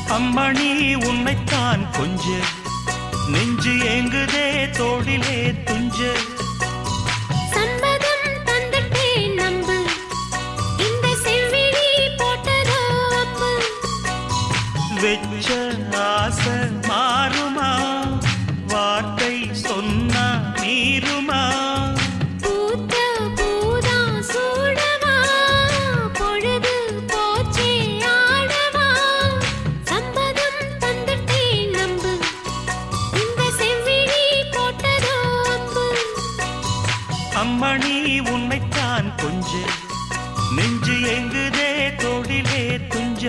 அம்மணி உன்னைத்தான் கொஞ்ச நெஞ்சு ஏங்குதே தோளிலே துஞ்ச சம்மதம் தந்துட்டேன் நம்பு இந்த செவ்விழி போட்டதோ அம்பு வெச்ச ஆசை மாறுமா வார்த்தை சொன்னா மீறுமா பூத்த பூதா சூடவா பொழுது போச்சே ஆடவா சம்மதம் தந்துட்டேன் நம்பு இந்த செவ்விழி போட்டதோ அம்பு அம்மணி உன்னைத்தான் கொஞ்ச நெஞ்சு எங்குதே தோளிலே துஞ்ச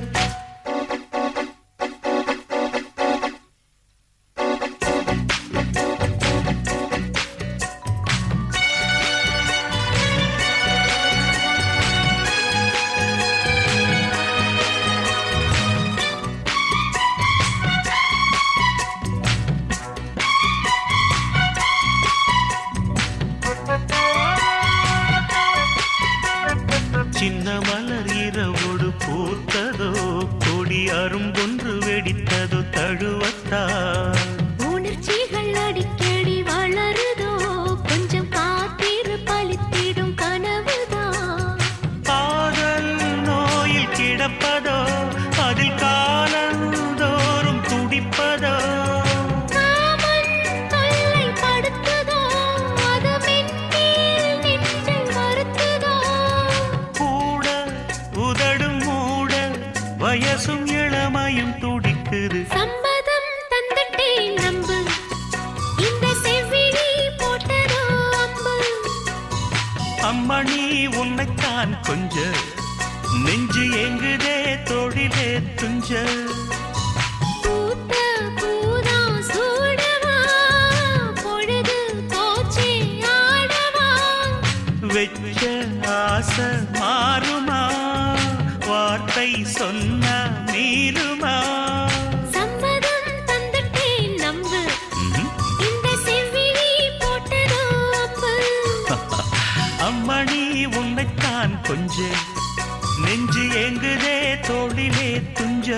சின்ன மலர் இரவோடு பூத்ததோ கொடி அரும்பொன்று வெடித்ததோ தழுவத்தால் உணர்ச்சிகள் அடிக்கடி வளருதோ கொஞ்சம் காத்திரு பலித்திடும் கனவுதான் காதல் நோயில் கிடப்பதோ அதில் காலந்தோறும் துடிப்பதோ காமன் தொல்லை படுத்துதோ அது மென்மேல் நெஞ்சை வருத்துதோ கூட உதடும் மூட வயசும் இளமையும் துடிக்குது சம்மதம் தந்துட்டேன் நம்பு இந்த செவ்விழி போட்டதோ அம்பு அம்மணி உன்னைத்தான் கொஞ்ச நெஞ்சு எங்குதே தொழிலே துஞ்ச பூத்த பூதா சூடவா பொழுது போச்சே ஆடவா வெச்ச ஆசை மாறுமா வார்த்தை சொன்ன மீறுமா சம்மதம் தந்துட்டேன் நம்பு ம்ஹும். இந்த செவ்விழி போட்டதோ அம்பு அம்மணி உன்னைத்தான் கொஞ்ச நெஞ்சு எங்குதே தோளிலே துஞ்ச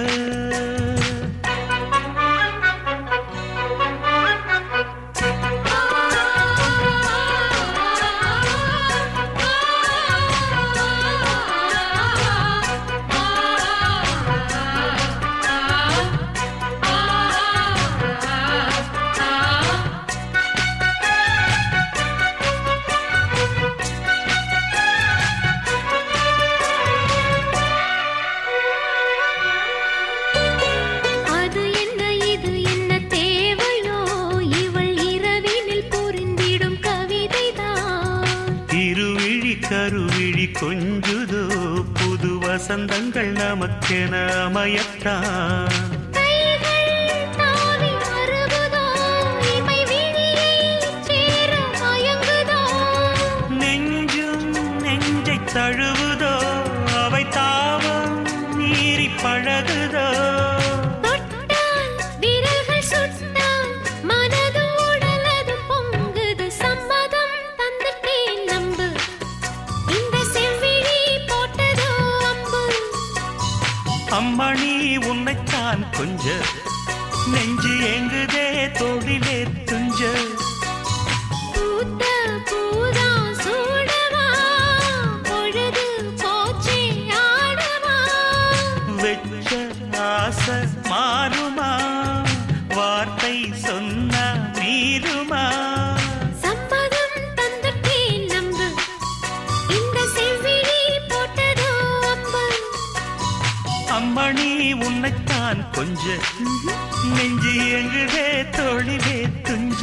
அது என்ன இது என்ன தேவையோ இவள் இரவினில் புரிந்திடும் கவிதைதான் இருவிழி கருவிழி கொஞ்சுதோ புது வசந்தங்கள் நமக்கென அமையத்தான் கைகள் தாவி வருவதோ இமை விழியைச் சேர மயங்குதோ நெஞ்சும் நெஞ்சை தழுவுதோ அவை தாவம் மீறி பழகுதோ தொட்டால் விரல்கள் சுட்டால் மனது உடலது பொங்குது சம்மதம் தந்துட்டேன் நம்பு இந்த செவ்விழி போட்டதோ அம்பு அம்மணி உன்னைத்தான் கொஞ்ச நெஞ்சு எங்குதே தொழிலே துஞ்ச பூத்த பூதா சூடவா பொழுது போச்சே ஆடவா வெச்ச ஆசை மாறுமா வார்த்தை சொன்ன மீறுமா சம்மதம் தந்துட்டேன் நம்பு இந்த செவ்விழி போட்டதோ அம்பு அம்மணி உன்னைத்தான் கொஞ்ச நெஞ்சு எங்குதே தொழிலே துஞ்ச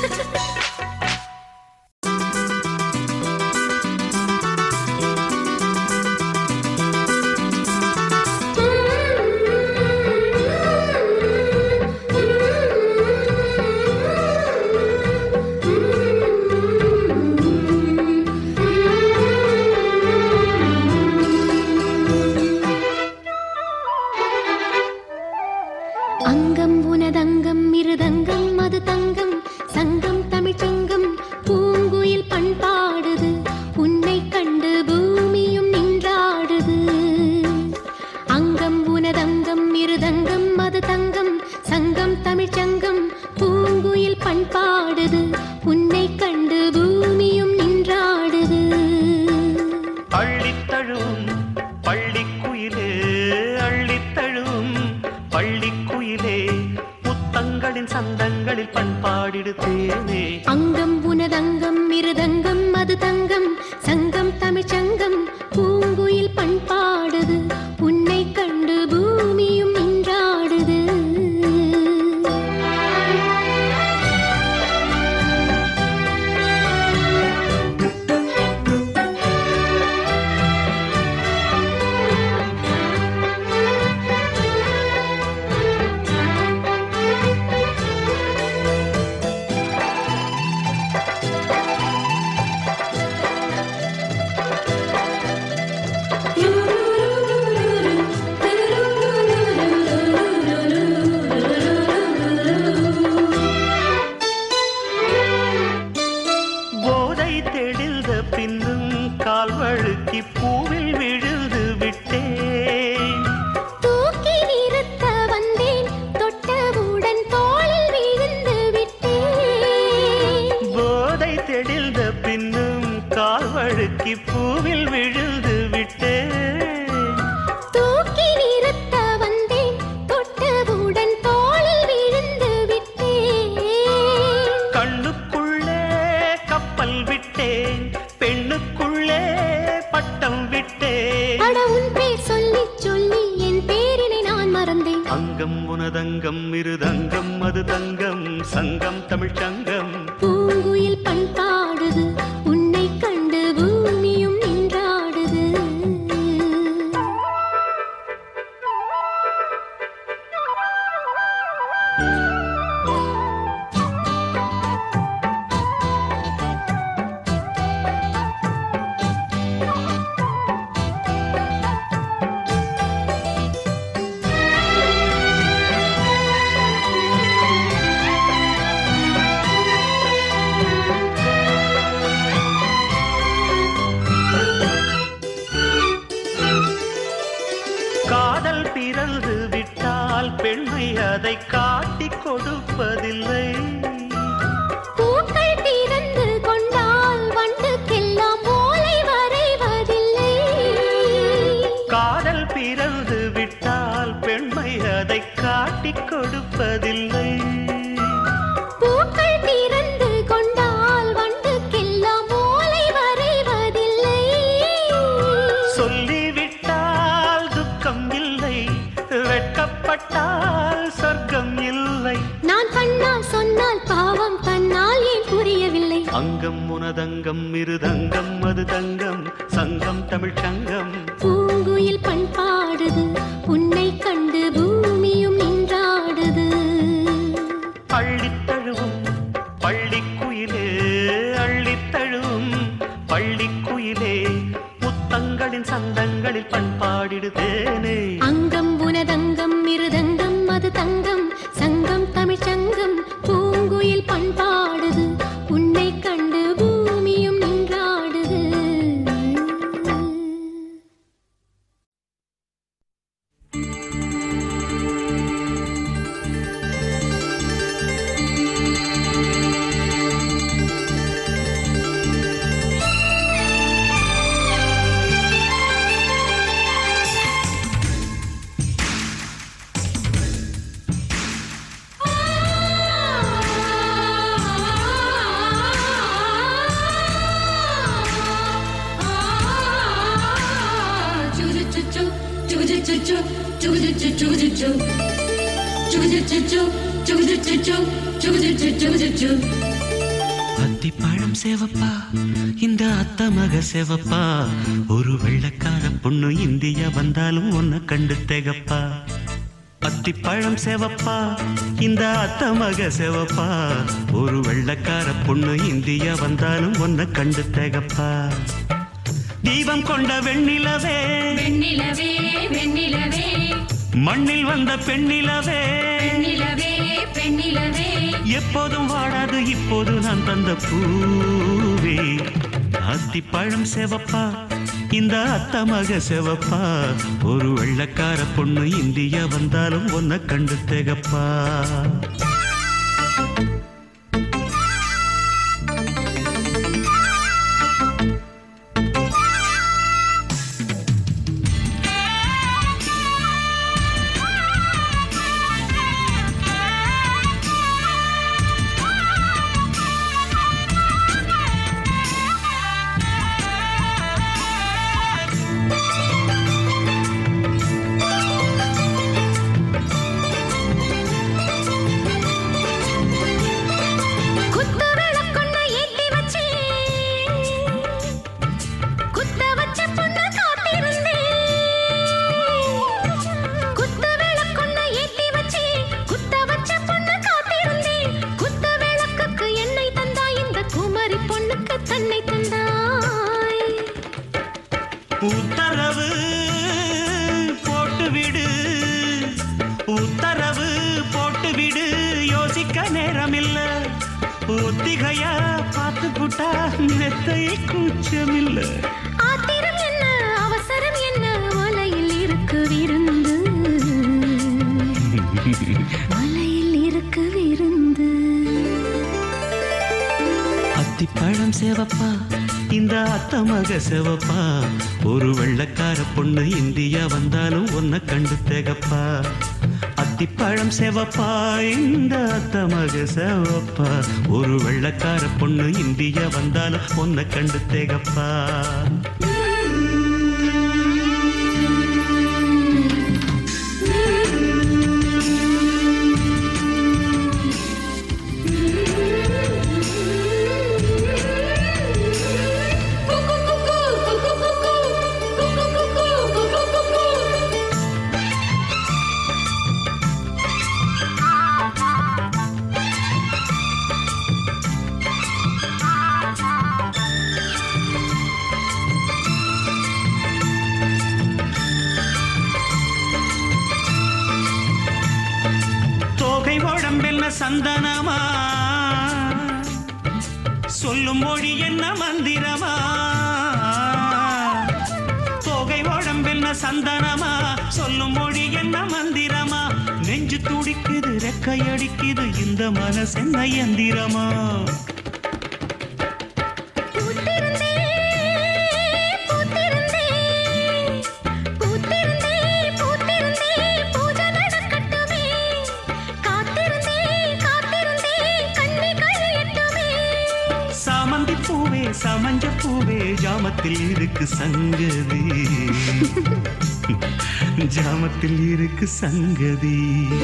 அங்கம் உனதங்கம் மிருதங்கம் அது தங்கம் சங்கம் தமிழ்ச்சங்கம் பூங்குயில் பண்பாடுது உன்னை கண்டு பூமியும் நின்றாடுது அங்கம் உனதங்கம் மிருதங்கம் அது தங்கம் சங்கம் தமிழ்ச் சங்கம் பூங்குயில் பண்பாடுது உன்னை கண்டு பூமியும் நின்றாடுது அள்ளித்தழுவும் பள்ளிக்குயிலே அள்ளித்தழுவும் பள்ளிக்குயிலே முத்தங்களின் சந்தங்களில் பண்பாடிடுத்தேனே அங்கம் உனதங்கம் மிருதங்கம் அது தங்கம் சங்கம் தமிழ்ச் சங்கம் பூங்குயில் பண்பாடுது உன்னை கண்டு பூமியும் நின்றாடுது போதை தெளிந்த பின்னும் கால் வழுக்கி பூவில் விழுந்து விட்டேன் தூக்கி நிறுத்த வந்தேன் தொட்டவுடன் தோளில் விழுந்து விட்டேன் போதை தெளிந்த பின்னும் கால் வழுக்கி பூவில் விழுந்து விட்டேன் தூக்கி நிறுத்த வந்தேன் தொட்டவுடன் தோளில் விழுந்து விட்டேன் கண்ணுக்குள்ளே கப்பல் விட்டேன் பெண்ணுக்குள்ளே பட்டம் விட்டேன் அட உன் பேர் சொல்லி சொல்லி என் பேரினை நான் மறந்தேன் அங்கம் உனதங்கம் இருதங்கம் அது தங்கம் சங்கம் தமிழ்ச் சங்கம் பூங்குயில் பண்பாடுது உன்னை கண்டு பூமியும் நின்றாடுது காதல் பிறந்து விட்டால் பெண்மை அதை காட்டிக் கொடுப்பதில்லை பூக்கள் திறந்து கொண்டால் வண்டுக்கெல்லாம் ஓலை வரைவதில்லை காதல் பிறந்து விட்டால் பெண்மை அதை காட்டிக் கொடுப்பதில்லை பூக்கள் திறந்து கொண்டால் வண்டுக்கெல்லாம் ஓலை வரைவதில்லை சொல்லிவிட்டால் துக்கம் இல்லை வெட்கப்பட்டால் சொர்க்கம் இல்லை நான் கண்ணால் சொன்னால் பாவம் தன்னால் ஏன் புரியவில்லை அங்கம் உனதங்கம் இருதங்கம் அது தங்கம் சங்கம் தமிழ்ச் சங்கம் பூங்குயில் பண்பாடுது உன்னை கண்டு பூமியும் நின்றாடுது அள்ளித்தழுவும் பள்ளிக்குயிலே அள்ளித்தழுவும் பள்ளிக்குயிலே முத்தங்களின் சந்தங்களில் பண்பாடிடுதேனே அங்கம் உனதங்கம் மிருதங்கம் அது தங்கம் சங்கம் தமிழ்ச் சங்கம் பூங்குயில் பண்பாடுது உன்னை கண்டு பூமியும் நின்றாடுது அத்திப்பழம் சேவப்பா இந்த அத்த மக சேவப்பா ஒரு வெள்ளக்கார பொண்ணு இந்தியா வந்தாலும் உன்னை கண்டு தேகப்பா அத்திப்பழம் சேவப்பா இந்த அத்த மக சேவப்பா ஒரு வெள்ளக்கார பொண்ணு இந்தியா வந்தாலும் உன்னை கண்டு தேகப்பா தீபம் கொண்ட வெண்ணிலவே வெண்ணிலவே வெண்ணிலவே மண்ணில் வந்த பெண்ணிலவே பெண்ணிலவே பெண்ணிலவே எப்போதும் வாடாது இப்போது நான் தந்த பூவே அத்திப்பழம் செவப்பா இந்த அத்த மக செவப்பா ஒரு வெள்ளக்கார பொண்ணு இந்தியா வந்தாலும் ஒன்ன கண்டு திகப்பா குத்து விளக்கொண்ண ஏத்தி வச்சு குத்த வச்ச பொண்ணு காத்திருந்தேன் குத்து விளக்கொண்ண ஏத்தி வச்சு குத்த வச்ச பொண்ணு காத்திருந்தேன் குத்த விளக்குக்கு எண்ணெய் தந்தாய் இந்த குமரி பொண்ணுக்கு தன்னை தந்தாய் உத்தரவு போட்டு விடு உத்தரவு போட்டு விடு யோசிக்க நேரமில்ல ஒத்திகையா பார்த்து புட்டா மெத்தை கூச்சமில்ல ஆத்திரம் என்ன அவசரம் என்ன மலையில் இருக்கு விருந்து மலையில் இருக்கு விருந்து அத்திப்பழம் சேவப்பா இந்த அத்த மக செவப்பா ஒரு வெள்ளக்கார பொண்ணு இந்தியா வந்தாலும் ஒன்ன கண்டு திகப்பா அத்திப்பழம் செவப்பா இந்த அத்த மக செவப்பா ஒரு வெள்ளக்கார பொண்ணு இந்தியா வந்தாலும் ஒன்ன கண்டு திகப்பா தோகை உடம்பென்ன சந்தனமா சொல்லும் மொழி என்ன மந்திரமா தோகை உடம்பென்ன சந்தனமா சொல்லும் மொழி என்ன மந்திரமா நெஞ்சு துடிக்குது ரெக்கையடிக்குது இந்த மனசென்ன எந்திரமா பூத்திருந்தே பூத்திருந்தே பூத்திருந்தே பூத்திருந்தே பூஜை நடக்கட்டுமே காத்திருந்தே காத்திருந்தே கண்ணி கழியட்டுமே சாமந்தி பூவே சமஞ்ச பூவே ஜாமத்தில் இருக்கு சங்கதி ஜாமத்தில் இருக்கு சங்கதி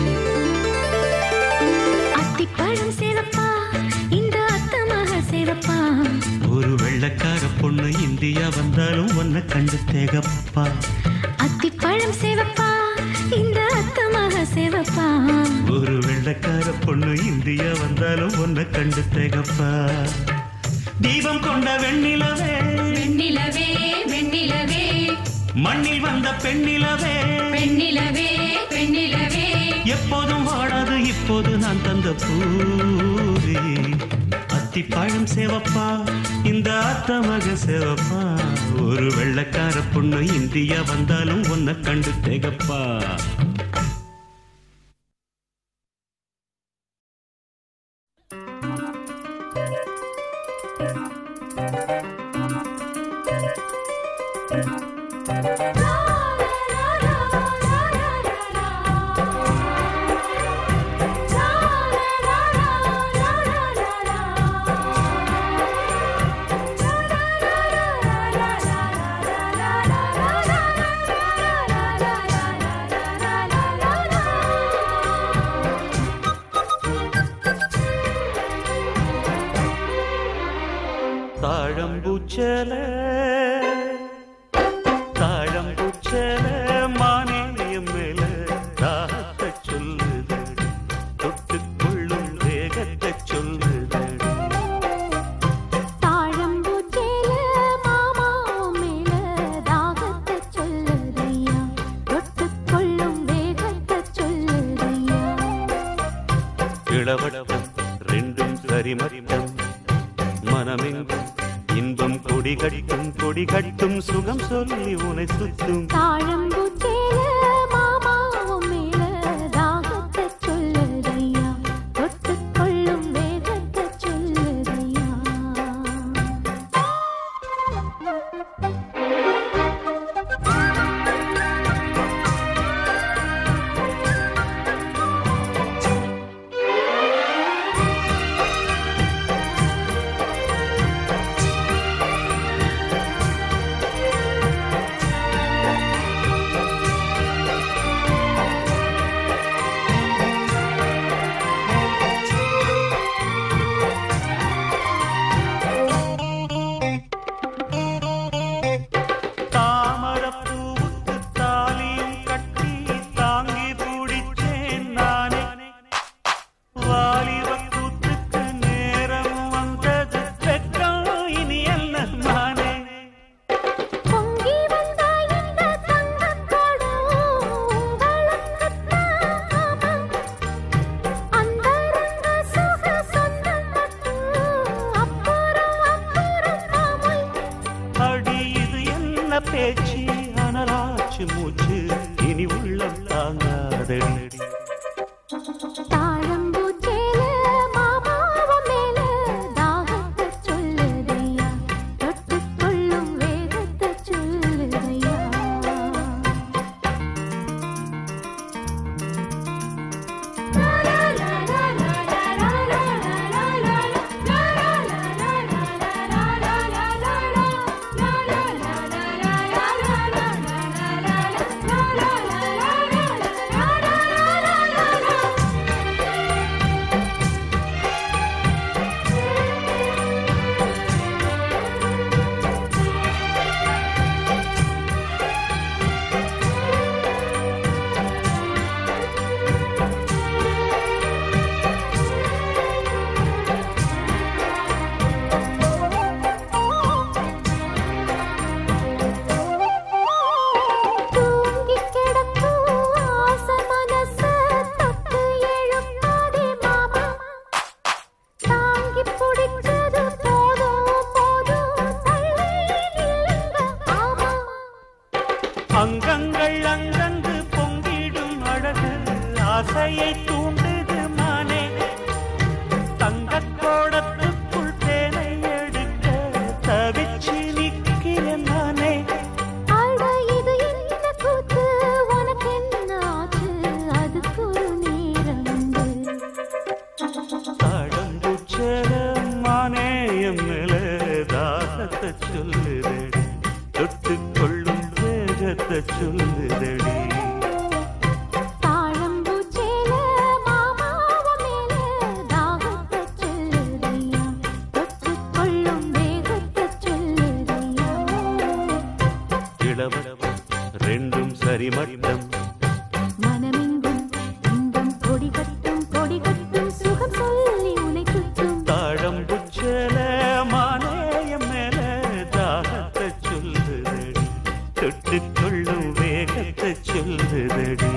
அத்திப்பழம் சிவப்பா இந்த அத்தமாக சிவப்பா ஒரு வெள்ளக்கார பொண்ணு இந்தியா வந்தாலும் ஒன்ன கண்டு தேகப்பா அத்திப்பழம் சிவப்பா இந்த அத்தமாக சிவப்பா ஒரு வெள்ளக்கார பொண்ணு இந்தியா வந்தாலும் ஒன்ன கண்டு தேகப்பா தீபம் கொண்ட வெண்ணிலவே வெண்ணிலவே வெண்ணிலவே மண்ணில் வந்த பெண்ணிலவே பெண்ணிலவே பெண்ணிலவே எப்போதும் வாடாது இப்போது நான் தந்த பூவே அத்திப்பழம் சேவப்பா இந்த அத்தமக சேவப்பா ஒரு வெள்ளக்கார பொண்ணு இந்தியா வந்தாலும் உன்னை கண்டு திகப்பா தாழம்பூச்சல தாழம்பூச்சல மானியம் மேல தாகத்தை சொல்லுதடி தொட்டுக்கொள்ளும் வேகத்தை சொல்லுதடி தாழம்பூச்சேல மாமா மேல தாகத்தை சொல்லுதையா தொட்டுக்கொள்ளும் வேகத்தை சொல்லுதையா இளவட்டம் ரெண்டும் சரிமட்டம் மனமெங்கும் இன்பம் கொடி கொடி கட்டும் கொடி கட்டும் சுகம் சொல்லி உனை சுத்தும் தாழம்பூச்சேல மாமாவும் மேல தாகத்தை சொல்லுதையா தொட்டுக் கொள்ளும் வேகத்தை சொல்லுதையா தாமரப்பூவுக்கு தாலியும் கட்டி தாங்கி பிடிச்சேன் நானே வாலிப கூத்துக்கு நேரம் வந்தது வெட்கம் இனி என்ன நானே பொங்கி வந்தாய் இந்த தங்கக்கடம் உங்களுக்குத்தான் அந்தரங்க சுக சொந்தம் மட்டும் அப்புறம் அப்புறம் மாமல் அடி இது என்ன பேச்சு அனலாச்சு மூச்சு இனி உள்ளம் தாங்காதடி தாழம்பூச்சேல மாமாவும் மேல தாகத்தை சொல்லுதையா தொட்டுக் கொள்ளும் வேகத்தை சொல்லுதையா தூங்கி கிடக்கும் ஆசை மனச தொட்டு எழுப்பாதே மாமா தாங்கி பிடிச்சது போதும் போதும் தள்ளி நில்லுங்க ஆமா அங்கங்கள் அங்கங்கு பொங்கிடும் அழகு ஆசையை தூண்டுது மானே தங்கக் கோடத்துக்குள் தேனை எடுக்க தவிச்சு நிக்கிறேன் நானே அட இது என்ன கூத்து உனக்கு என்ன ஆச்சு அதுக்கு ஒரு நேரம் உண்டு தாழம்பூச்சேல மானேயம் மேல தாகத்தை சொல்லுதடி தொட்டுக் கொள்ளும் வேகத்தை சொல்லுதடி தாழம்பூச்சேல மாமாவும் மேல தாகத்தை சொல்லுதையா தொட்டுக் கொள்ளும் வேகத்தை சொல்லுதையா இளவரவ ரெண்டும் சரிமட்டம் மனமெங்கும் இன்பம் கொடி கட்டும் கொடி கட்டும் சுகம் சொல்லி உனை சுற்றும் தாழம்புச்சேல மானேயம் மேல தாகத்தை சொல்லுதடி தொட்டுக் கொள்ளும் வேகத்தை சொல்லுதடி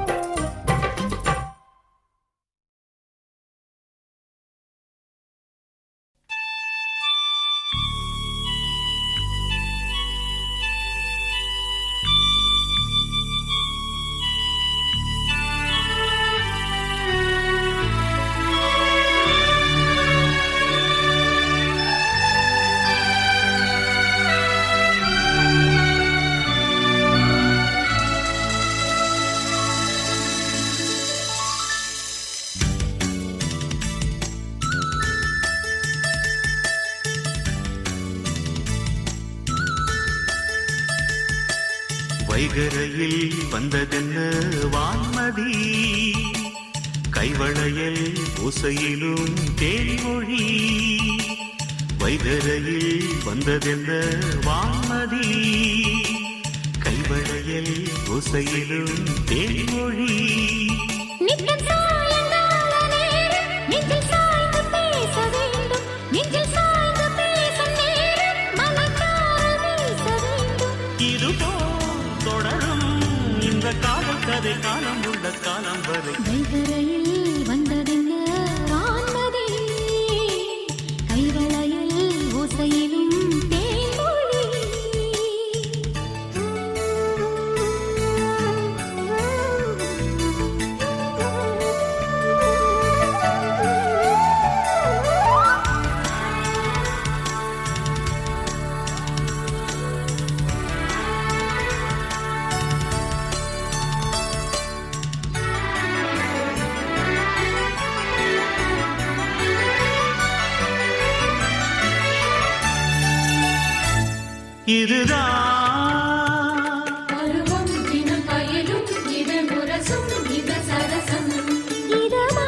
வைகரையில் வந்ததென்ன வான்மதி கைவளையல் ஓசையிலும் தேன்மொழி வைகரையில் வந்ததென்ன வான்மதி கைவளையல் ஓசையிலும் தேன்மொழி நித்தம் சாயங்கால நேரம் நெஞ்சில் சாய்ந்து பேச வேண்டும் நெஞ்சில் சாய்ந்து பேசும் நேரம் மனத்தால் வீச வேண்டும் இதுபோல் தொடரும் இந்த காதல் கதை காலம் உள்ள காலம் வரை வைகரையில் வந்ததென்ன வான்மதி கைவளையல் ஓசையிலும் தேன்மொழி இதுதான் பருவம் தினம் பயிலும் இது முரசும் இந்த சரசம் இதமா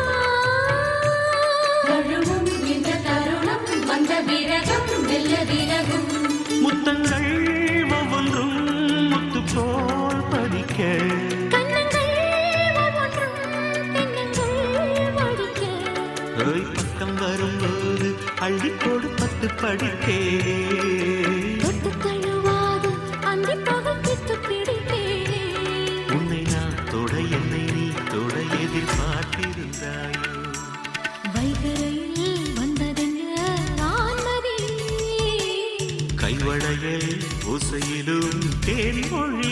தழுவும் இந்த தருணம் வந்த விரகம் வெல்ல விரகும் முத்தங்கள் ஒவ்வொன்றும் முத்து போல் படிக்க கண்ணங்கள் ஒவ்வொன்றும் தென்னங்கள் வடிக்க ஓய் பக்கம் வரும்போது அள்ளி போடு பத்து படிக்கே தொட்டு தழுவாது அந்தி பகல் பித்து பிடித்தே உன்னை நான் தொட என்னை நீ தொட எதிர்பார்த்திருந்தாயோ வைகரையில் வந்ததென்ன வான்மதி கைவளையல் ஓசையிலும் தேன்மொழி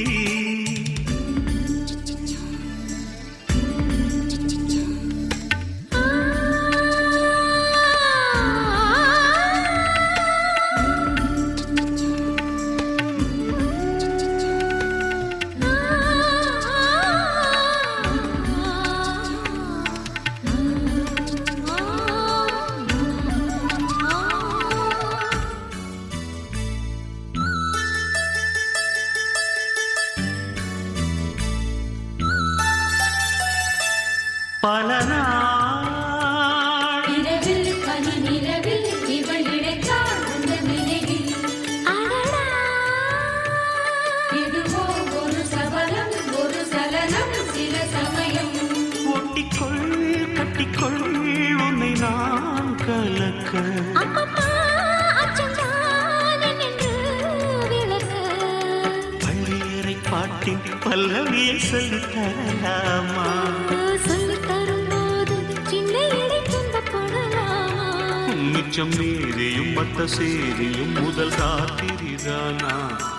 பல நாள் இரவில் பனி நிலவில் இவள் இழைத்தாள் அந்த நினைவில் இதுவோ ஒரு சபலம் ஒரு சலனம் சில சமயம் ஒட்டிக்கொள் கட்டிக்கொள் உன்னை நான் கலக்க பள்ளியறை பாட்டின் பல்லவியை சொல்லி தரலாமா மிச்சம் மீதியும் மத்த சேதியும் முதல் ராத்திரிதானா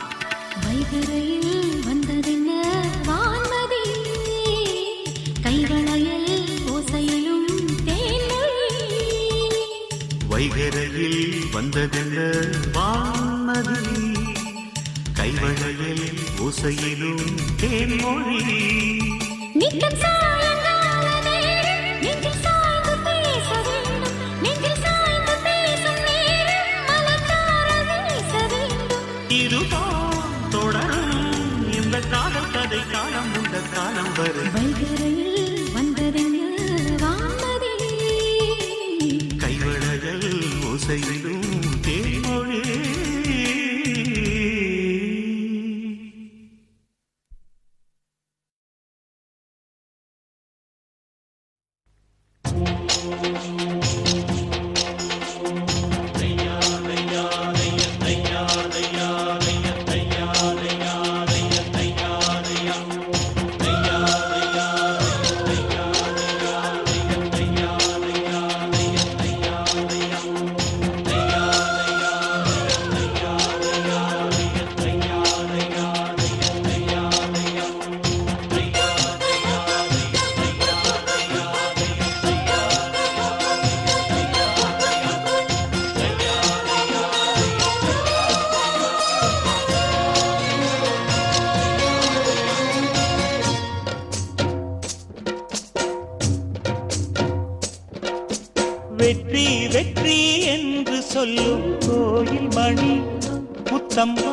வைகரையில் வந்ததென்ன வான்மதி கைவளையில் ஓசையிலும் தேன்மொழி நித்தம் சாயங்கால நேரம் நெஞ்சில் சாய்ந்து பேச வேண்டும் நெஞ்சில் சாய்ந்து பேசும் நேரம் மலர்ந்தார வீச வேண்டும் இதுதான் தொடரும் இந்த காலம் கதை காலம் இந்த காலம் வரும் வைகரையில் வந்ததென்ன வான்மதி கைவளையில் ஓசையிலும் தேன்மொழி வெற்றி வெற்றி என்று சொல்லும் கோயில் மணி முத்தம்மா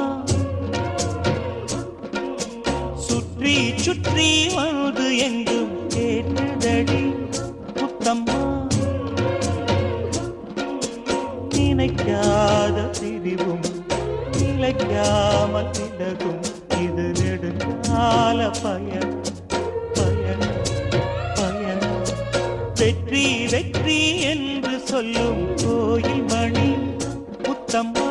சுற்றி சுற்றி வந்து எங்கும் கேட்டதடி முத்தம்மா நினைக்காத பிரிவும் நிலைக்காமல் விலகும் இது நெடுங்கால பயன் பயணம் பயணம் வெற்றி வெற்றி என்று சொல்லும் கோயில் மணி முத்தம்மா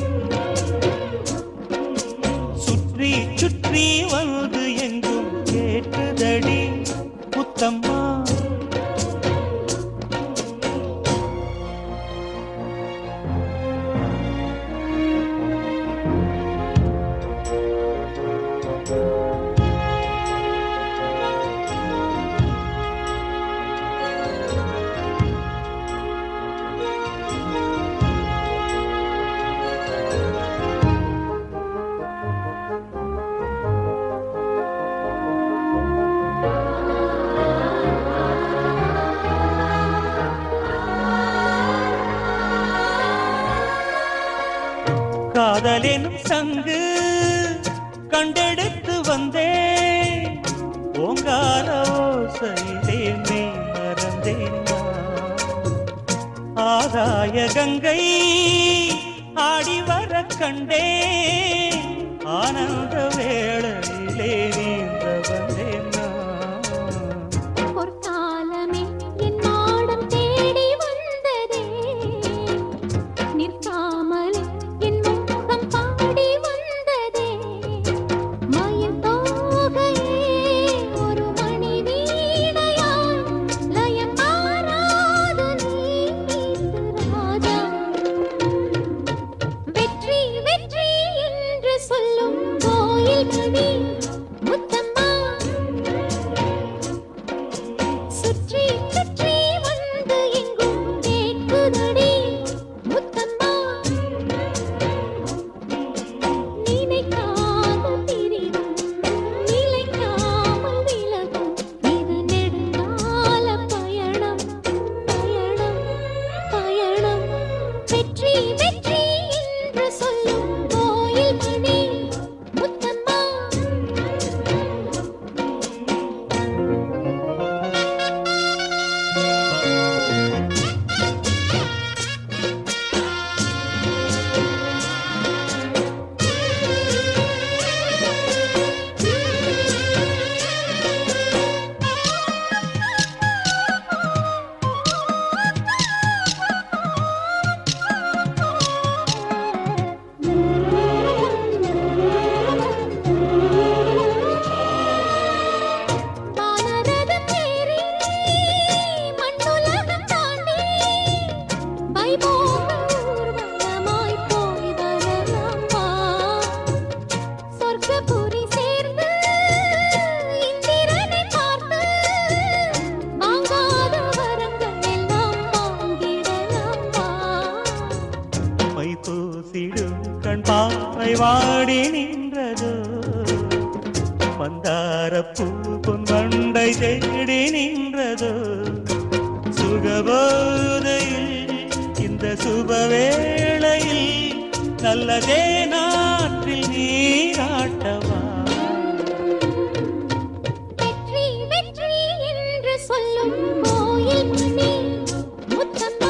சுற்றி சுற்றி வந்து எங்கும் கேட்டதடி முத்தம்மா ஆ காதலினும் சங்கு கண்டெடுத்து வந்தேன் ஓங்கார ஓசையிலே மெய் மறந்தேன் நான். ஆகாய கங்கை ஆடி வர கண்டேன் ஆனந்த வேளையிலே நீந்த வந்தேன் நான். பொற்காலமே என் மாடம் தேடி வந்ததே நிற்காமலே என் முகம் பாடி வந்ததே மயில் தோகையே ஒரு மணி வீணையாய் லயம் மாறாது நீ ராஜா வெற்றி வெற்றி என்று சொல்லும் கோயில் மணி முத்தம்மா சுற்றி சுற்றி வந்து எங்கும் கேட்குதடி முத்தம்மா நினைக்காத பிரிவும் நிலைக்காமல் விலகும் இது நெடுங்கால பயணம் பயணம் பயணம் வெற்றி வெற்றி என்று சொல்லும் கோயில் மணி முத்தம்மா வானரதம் ஏறி மண்ணுலகம் தாண்டி வைபோக ஊர்வலமாய் போய் வரலாம் வா. சொர்க்கபுரி சேர்ந்து இந்திரனை பார்த்து வாங்காத வரங்கள் எல்லாம் வாங்கிடலாம் வா. மை பூசிடும் கண் பாவை வாடி நின்றதோ மந்தார பூ பொன் வண்டை தேடி நின்றதோ சுகபோதையில் இந்த சுபவேளையில் நல்லதே நாற்றில் நீராட்டவா வெற்றி வெற்றி என்று சொல்லும் கோயில் மணி முத்தம்மா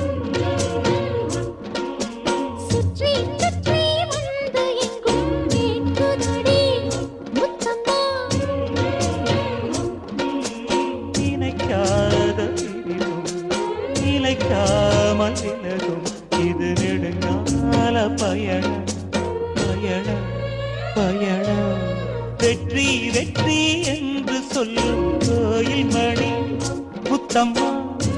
சுற்றி சுற்றி வந்து எங்கும் கேட்குதடி முத்தம்மா நினைக்காத பிரிவும் நிலைக்காமல் விலகும் இது நெடுங்கால பயணம் பயணம் பயணம் வெற்றி வெற்றி என்று சொல்லும் கோயில் மணி முத்தம்மா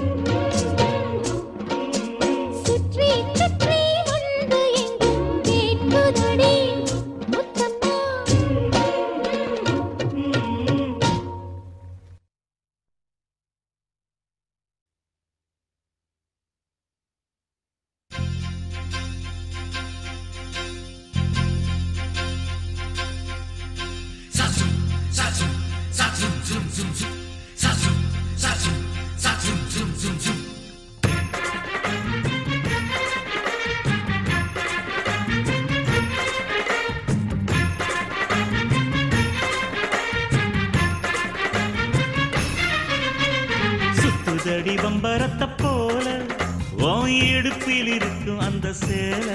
சுற்றி சுற்றி வந்து எங்கும் கேட்குதடி முத்தம்மா சுத்துதடி பம்பரத்தை போல உன் இடுப்பில் இருக்கும் அந்த சேலை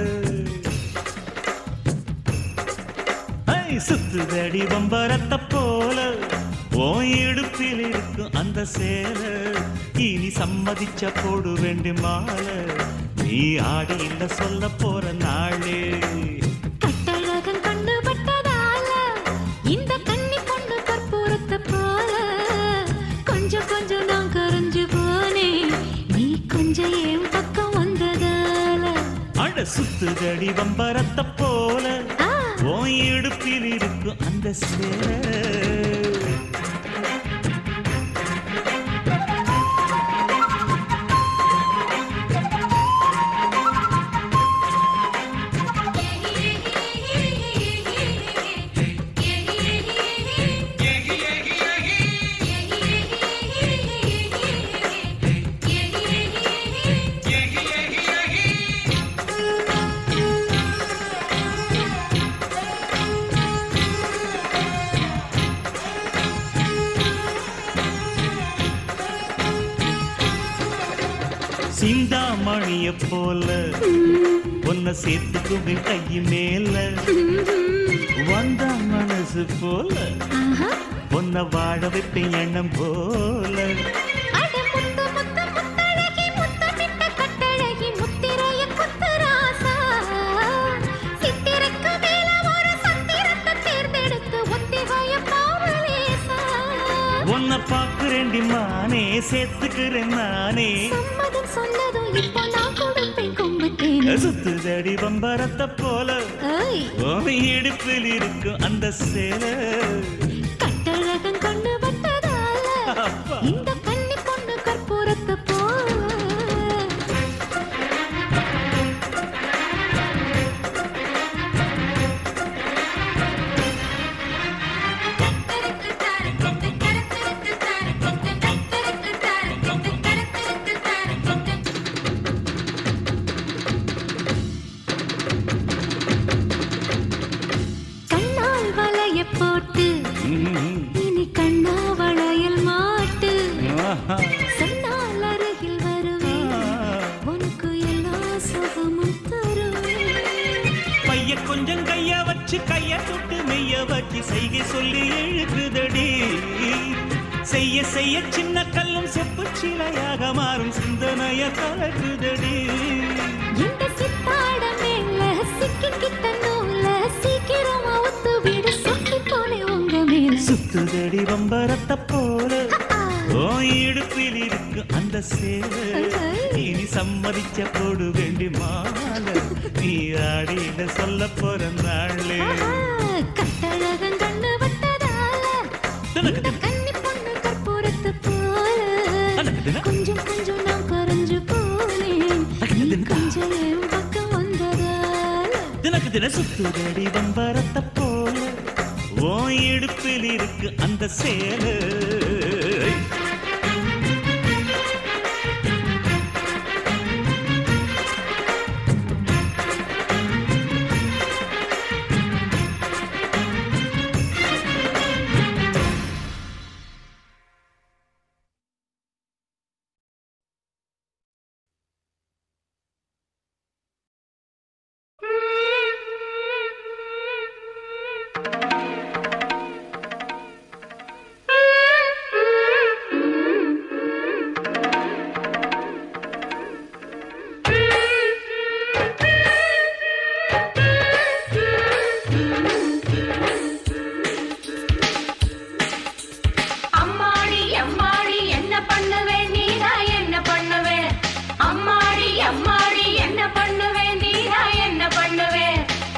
ஐ, சுத்துதடி பம்பரத்தை போல உன் இடுப்பில் இருக்கும் அந்த சேலை இனி சம்மதிச்ச போடு வேண்டு மாலை நீ ஆடி இல்ல சொல்ல போற நாளே கட்டழகன் கண்ணு பட்டதால இந்த கண்ணி பொண்ணு கற்பூரத்தை போல கொஞ்சம் கொஞ்சம் நான் கரைஞ்சு போனேன் நீ கொஞ்சம் என் பக்கம் வந்ததால அட சுத்துதடி பம்பரத்தை போல ஆ, உன் இடுப்பில் இருக்கும் அந்த சேலை Yeah. சிந்தாமணிய போல உன்னை சேர்த்துக்குவேன் கை மேல வந்த மனசு போல ஆஹா. உன்னை வாழ வைப்பேன் எண்ணம் போல அட முத்து முத்து முத்தழகி முத்தமிட்ட கட்டழகி முத்திரைய குத்து ராசா சித்திரைக்கு மேல ஒரு சத்திரத்தை தேர்ந்தெடுத்து ஒத்திகைய பாவலேசா உன்னை பாக்குறேண்டி மானே சேர்த்துக்கிறேன் நானே சம்மதம் சொன்னதும் இப்போ நான் கொடுப்பேன் கும்பத்தேன் சுத்துதடி பம்பரத்தை போல ஏய் உன் இடுப்பில் இருக்கும் அந்த சேலை கட்டழகன் கொண்டு வந்ததால அப்பா. இந்த கன்னி பொண்ணு கற்பூரத்தை போல கண்ணால் வளைய போட்டு ம். இனி கண்ணா வளையல் மாட்டு ஆஹா. சொன்னால் அருகில் வருவேன் உனக்கு எல்லா சுகமும் தருவேன் பைய கொஞ்சம் கைய வச்சு கைய தொட்டு மெய்ய வச்சு செய்கை சொல்லி எழுதுதடி செய்ய செய்ய சின்ன கல்லும் செப்பு சிலையாக மாறும் சிந்தனைய கலக்குதடி இந்த சித்தாட மேல சிக்கிக்கிட்ட நூல சீக்கிரமா ஒத்து விடு சுத்தி போலே உங்க மேல சுத்துதடி வம்பரத்தை போல ஓ இடுப்பில் இருக்கு அந்த சேலை இனி சம்மதிச்ச போடு வேண்டி மாலை நீ ஆடியில சொல்ல போற நாளே கட்டழகன் கண்ணு விட்டதால இந்த கன்னி பொண்ணு கற்பூரத்து போல கொஞ்சம் கொஞ்சம் நான் கரைஞ்சு போனேன் நீ கொஞ்சம் என் பக்கம் வந்ததால தினக்கு தின சுத்துதடி வம்பரத்தை போல ஓ இடுப்பில் இருக்கு அந்த சேலை அம்மாடி அம்மாடி என்ன பண்ணுவேன் நீரா என்ன பண்ணுவேன் அம்மாடி அம்மாடி என்ன பண்ணுவேன் நீரா என்ன பண்ணுவேன்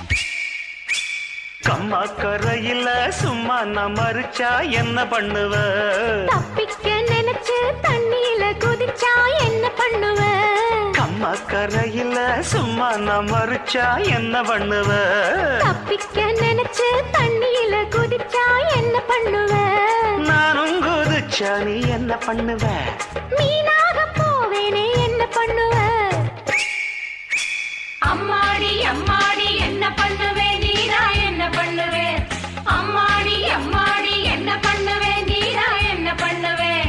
கம்மா கரையில சும்மா நான் மறிச்சா என்ன பண்ணுவ தப்பிக்க நினைச்சு தண்ணியில குதிச்சா என்ன பண்ணுவ கம்மா கரையில சும்மா நான் மறிச்சா என்ன பண்ணுவ தப்பிக்க நினைச்சு தண்ணியில குதிச்சா என்ன பண்ணுவ நானும் குதிச்சா நீ என்ன பண்ணுவ மீனாக போவேனே என்ன பண்ணுவ அம்மாடி அம்மாடி என்ன பண்ணுவேன் நீரா என்ன பண்ணுவேன் அம்மாடி அம்மாடி என்ன பண்ணுவேன் நீரா என்ன பண்ணுவேன்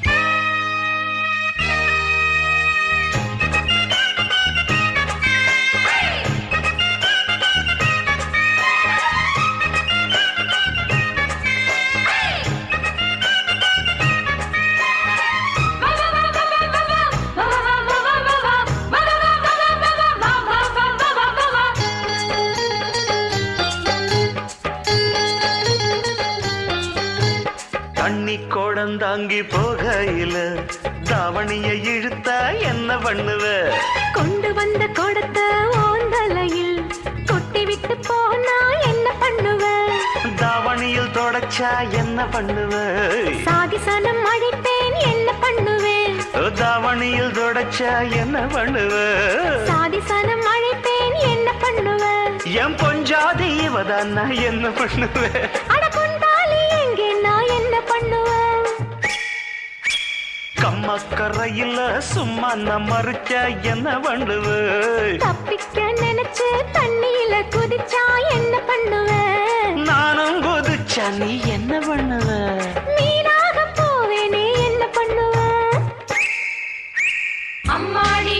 தண்ணி கோடந்தாங்கி போகையில தாவணிய இழுத்தா என்ன பண்ணுவ கொண்டு வந்த கொடுத்த ஓந்தலையில் கொட்டி விட்டு போனா என்ன பண்ணுவ தாவணியில் தொடச்சா என்ன பண்ணுவ சாதிசனம் அழைப்பேன் என்ன பண்ணுவேன் தாவணியில் தொடச்சா என்ன பண்ணுவ சாதிசனம் அழைப்பேன் என்ன பண்ணுவ என் பொஞ்சாதி இவதான் நான் என்ன பண்ணுவேன் அட கொண்டாலி எங்கே நான் என்ன பண்ணுவேன் கம்மக்கரையில சும்மா நான் மறிச்சா என்ன பண்ணுவ தப்பிக்க நினைச்சு தண்ணியில குதிச்சா என்ன பண்ணுவேன் நானும் குதிச்சா நீ என்ன பண்ணுவ மீனாக போவேனே என்ன பண்ணுவேன் அம்மாடி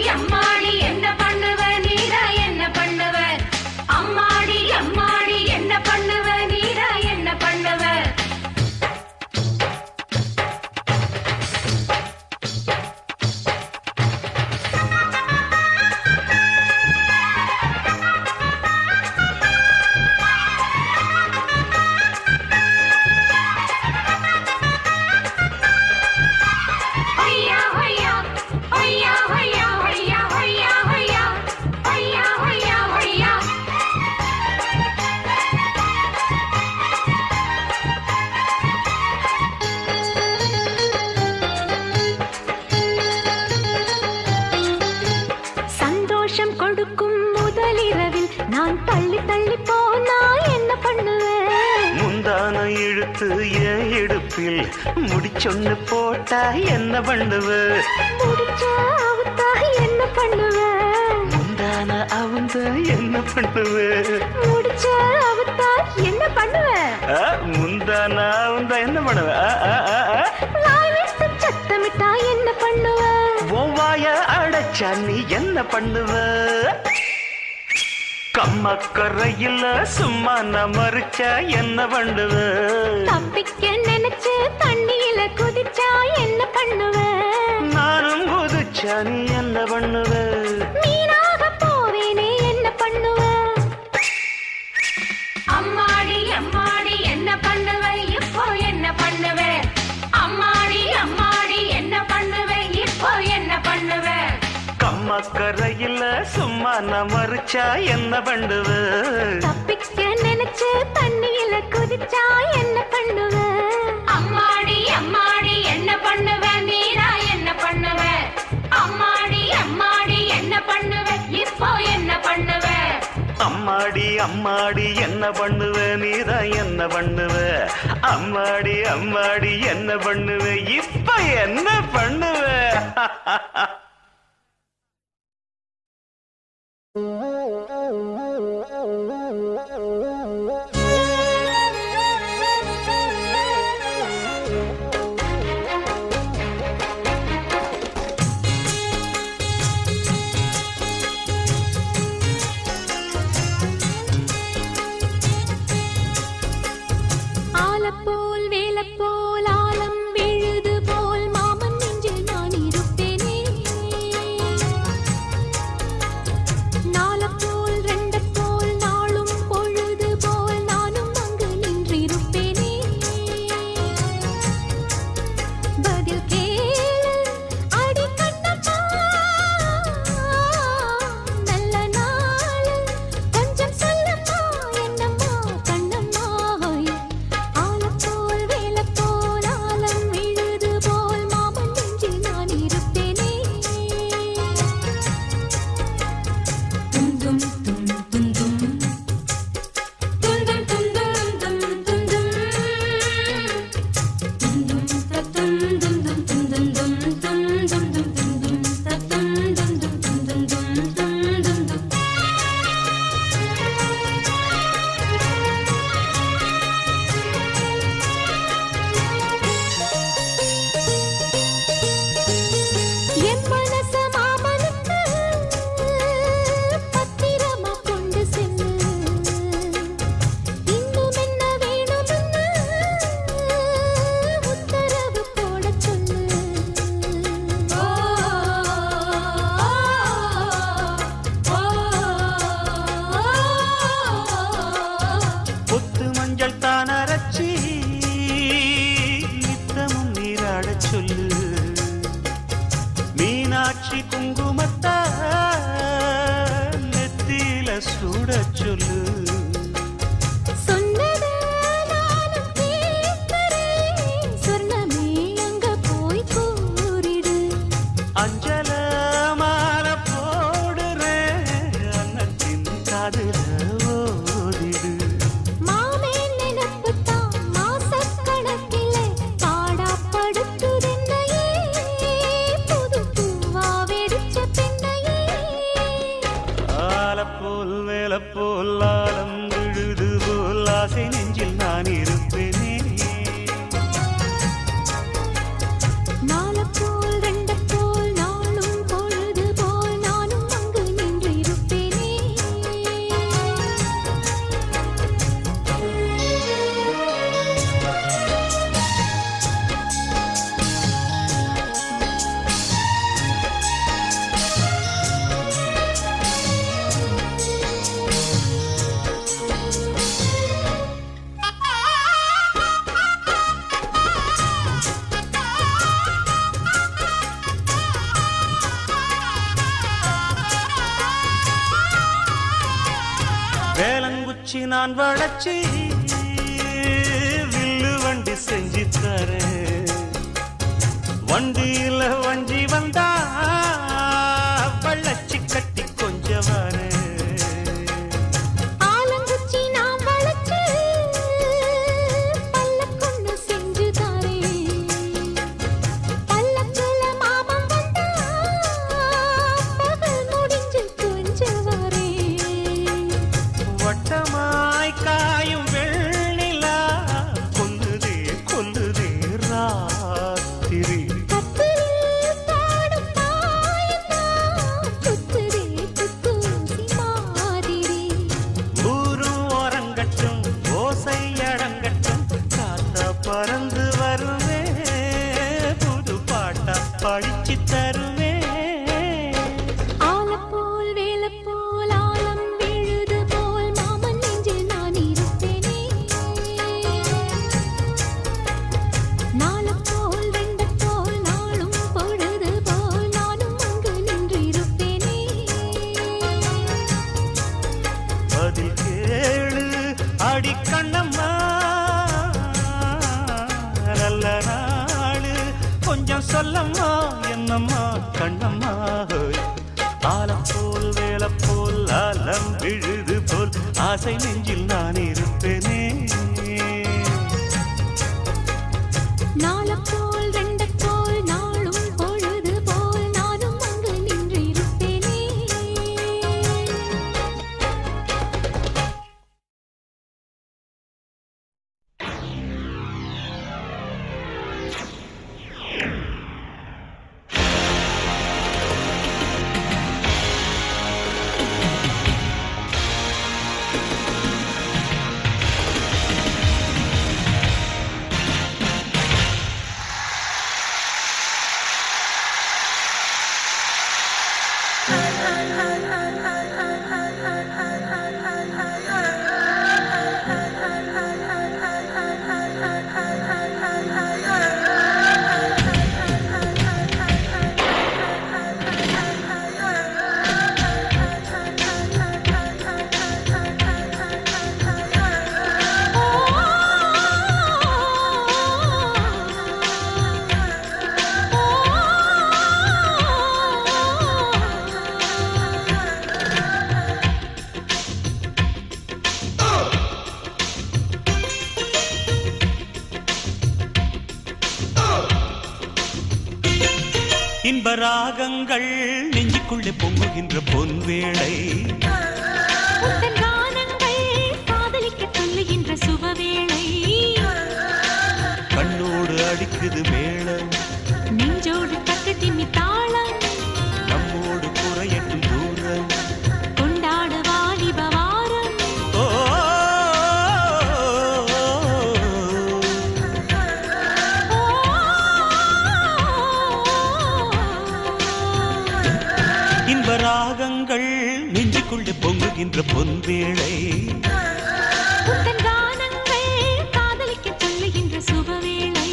இடுப்பில் முடிச்சொன்னு போட்டா என்ன பண்ணுவ முடிச்சா அவுத்தா என்ன பண்ணுவ முந்தான அவுந்த என்ன பண்ணுவ முடிச்சா அவுத்தா என்ன பண்ணுவ ஆ, முந்தான அவுந்த என்ன பண்ணுவ ஆ, ஆ, ஆ, ஆ. வாய் விட்டு சத்தமிட்டா என்ன பண்ணுவ உன் வாய அடைச்சா நீ என்ன பண்ணுவ கம்மக்கரையில் சும்மா நான் மறிச்சா என்ன பண்ணுவ தப்பிக்க நினைச்சு தண்ணியில குதிச்சா என்ன பண்ணுவ நானும் குதிச்சா நீ என்ன பண்ணுவ மீனாக போவேனே என்ன பண்ணுவ அம்மாடி அம்மாடி என்ன பண்ணுவே இப்போ என்ன பண்ணுவே அம்மாடி அம்மாடி என்ன பண்ணுவே இப்போ என்ன பண்ணுவே கம்மக்கரையில் சும்மா நான் மறிச்சா என்ன பண்ணுவ தப்பிக்க நினைச்சு தண்ணியில குதிச்சா என்ன பண்ணுவ அம்மாடி அம்மாடி என்ன பண்ணுவே நீரா என்ன பண்ணுவே அம்மாடி அம்மாடி என்ன பண்ணுவே இப்போ என்ன பண்ணுவே அம்மாடி அம்மாடி என்ன பண்ணுவ நீதான் என்ன பண்ணுவ அம்மாடி அம்மாடி என்ன பண்ணுவ இப்ப என்ன பண்ணுவ ஆலப்போல் வேலப்போல் ஆலம் விழுது போல் மாமன் நெஞ்சில் நான் இருப்பேனே நாலப்போல் ரெண்டப்போல் நாளும் பொழுது போல் நானும் அங்கு நின்றிருப்பேனே பதில் கேளு அடி கண்ணம்மா நல்ல நாள் கொஞ்சம் சொல்லம்மா என்னம்மா கண்ணம்மா ஆலப்போல் வேலப்போல் ஆலம் விழுது போல் மாமன் நெஞ்சில் நான் இருப்பேனே தும் தும் தும் தும் தும் தும் தும் தும் தும் தும் தும் என் மனச மாமனுக்கு பத்திரமா கொண்டு செல்லு இன்னும் என்ன வேணும்னு உத்தரவு போட சொல்லு ஓ கொத்து மஞ்சள் தான் அரைச்சி நித்தமும் நீராடச் சொல்லு மீனாட்சி குங்குமத்தா நெத்தியில சூடச் சொல்லு சொன்னத நானும் கேட்கிறேன் சொர்ணமே அங்க போய் கூறிடு அஞ்சல மாலை போடுறேன் அன்னத்தின் காதுல ஓதிடு மாமே நினைப்புத்தான் மாசக்கணக்கிலே பாடாப்படுத்துதென்னையே புது பூவா வெடிச்ச பெண்ணையே ஆலப்போல் மேலப்போல் ஆலம் விழுது போல் ஆசை நெஞ்சில் நான் இருப்பேனே நாலப்போல் ரெண்டப்போல் நாளும் பொழுது போல் நானும் அங்கு நின்றிருப்பேனே வேலங்குச்சி நான் வளச்சி வில்லு வண்டி செஞ்சு தரேன் வண்டியில வஞ்சி வந்தா வள்ளச்சி கட்டி கொஞ்சம் வரேன் ஆலங்குச்சி நாம் வளைச்சு பல்லக்கொன்னு செஞ்சு தாரே படிச்சு தருவேன் ஆலப்போல் வேலப்போல் ஆலம் விழுது போல் மாமன் நெஞ்சில் நான் இருப்பேனே நாளப்போல் வெண்டப்போல் நாளும் பொழுது போல் நானும் அங்கு நின்றிருப்பேனே பதில் கேளு அடி கண்ணம்மா நல்ல நாளு கொஞ்சம் சொல்லம்மா என்னம்மா கண்ணம்மா ஹோய். ஆலம் போல் வேலை போல் ஆலம் விழுது போல் ஆசை நெஞ்சில் நான் இருப்பேனே நாளப்போல் வெண்டப்போல் நாளும் பொழுது போல் நானும் அங்கு நின்றிருப்பேனே இன்ப ராகங்கள் நெஞ்சுக்குள்ளே பொங்குகின்ற பொன்வேளை உந்தன் கானங்கள் காதலிக்க சொல்லுகின்ற சுபவேளை கண்ணோடு அடிக்குது மேளம் நெஞ்சோடு தட்டு திம்மி தாளம் நம்மோடு குறையட்டும் தூரம் கொண்டாடு வாலிப வாரம் ஓ இன்ப ராகங்கள் நெஞ்சுக்குள்ளே பொங்குகின்ற பொன்வேளை உந்தன் கானங்கள் காதலிக்க சொல்லுகின்ற சுபவேளை